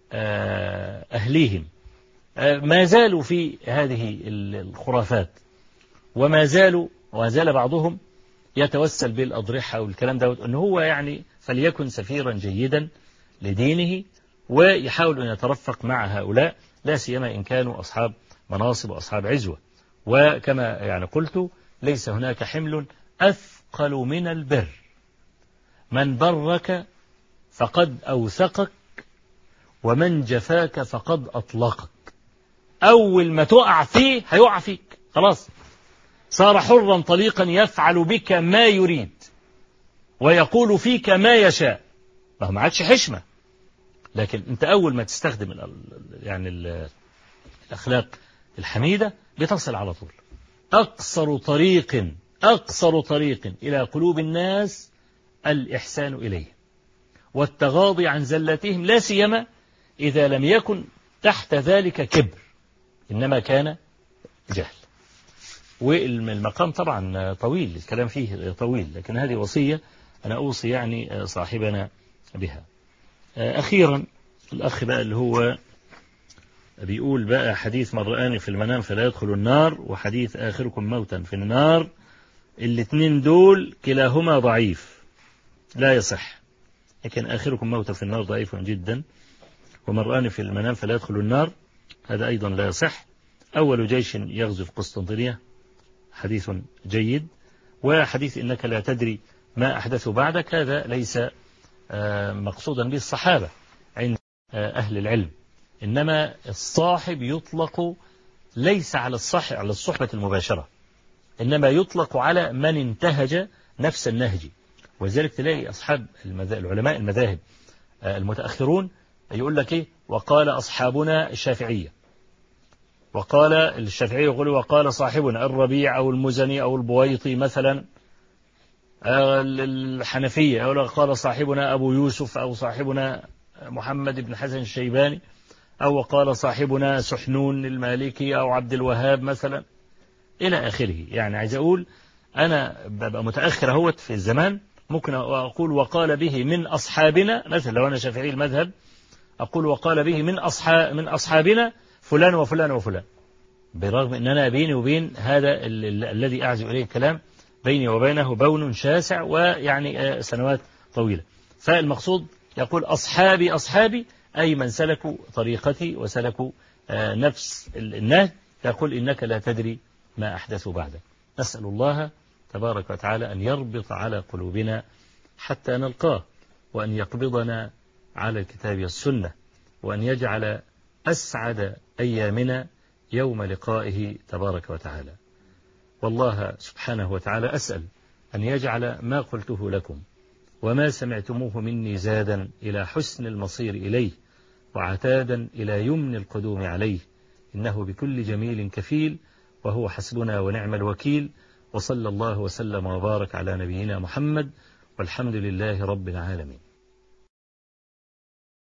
أهليهم ما زالوا في هذه الخرافات وما زالوا وما زال بعضهم يتوسل بالأضرحة والكلام ده أنه هو يعني فليكن سفيرا جيدا لدينه ويحاول أن يترفق مع هؤلاء لا سيما إن كانوا أصحاب مناصب وأصحاب عزوة وكما يعني قلت ليس هناك حمل أثقل من البر من برك فقد أوثقك ومن جفاك فقد أطلقك أول ما تقع فيه هيقع فيك خلاص صار حرا طليقا يفعل بك ما يريد ويقول فيك ما يشاء ما هو ما عادش حشمة لكن انت أول ما تستخدم ال يعني ال الأخلاق الحميدة بتصل على طول أقصر طريق أقصر طريق إلى قلوب الناس الإحسان إليه والتغاضي عن زلاتهم لا سيما إذا لم يكن تحت ذلك كبر إنما كان جهل والمقام طبعا طويل الكلام فيه طويل لكن هذه وصية أنا أوصي يعني صاحبنا بها أخيرا الأخ بقى اللي هو بيقول بقى حديث من رآني في المنام فلا يدخل النار وحديث آخركم موتا في النار الاثنين دول كلاهما ضعيف لا يصح لكن آخركم موتا في النار ضعيف جدا ومن رآني في المنام فلا يدخل النار هذا أيضا لا يصح أول جيش يغزو في قسطنطينية حديث جيد وحديث إنك لا تدري ما أحدث بعدك هذا ليس مقصودا به الصحابة عند أهل العلم إنما الصاحب يطلق ليس على الصح على الصحبة المباشرة إنما يطلق على من انتهج نفس النهج ولذلك تلاقي أصحاب العلماء المذاهب المتأخرون يقول لك إيه وقال أصحابنا الشافعية وقال الشافعي يقول وقال صاحبنا الربيع أو المزني أو البويطي مثلا الحنفية أو قال صاحبنا أبو يوسف أو صاحبنا محمد بن حسن الشيباني أو قال صاحبنا سحنون المالكي أو عبد الوهاب مثلا إلى آخره يعني عايز أقول أنا ببقى متأخر أهوت في الزمان ممكن أقول وقال به من أصحابنا مثلا لو أنا شافعي المذهب أقول وقال به من أصحاب من أصحابنا فلان وفلان وفلان برغم أن أنا بيني وبين هذا ال ال الذي أعزو إليه الكلام بيني وبينه بون شاسع ويعني آه، سنوات طويلة فالمقصود يقول أصحابي أصحابي أي من سلكوا طريقتي وسلكوا آه، نفس ال- النهج يقول إنك لا تدري ما أحدثوا بعدك نسأل الله تبارك وتعالى أن يربط على قلوبنا حتى نلقاه وأن يقبضنا على الكتاب والسنة وأن يجعل أسعد أيامنا يوم لقائه تبارك وتعالى والله سبحانه وتعالى أسأل أن يجعل ما قلته لكم وما سمعتموه مني زادا إلى حسن المصير إليه وعتادا إلى يمن القدوم عليه إنه بكل جميل كفيل وهو حسبنا ونعم الوكيل وصلى الله وسلم وبارك على نبينا محمد والحمد لله رب العالمين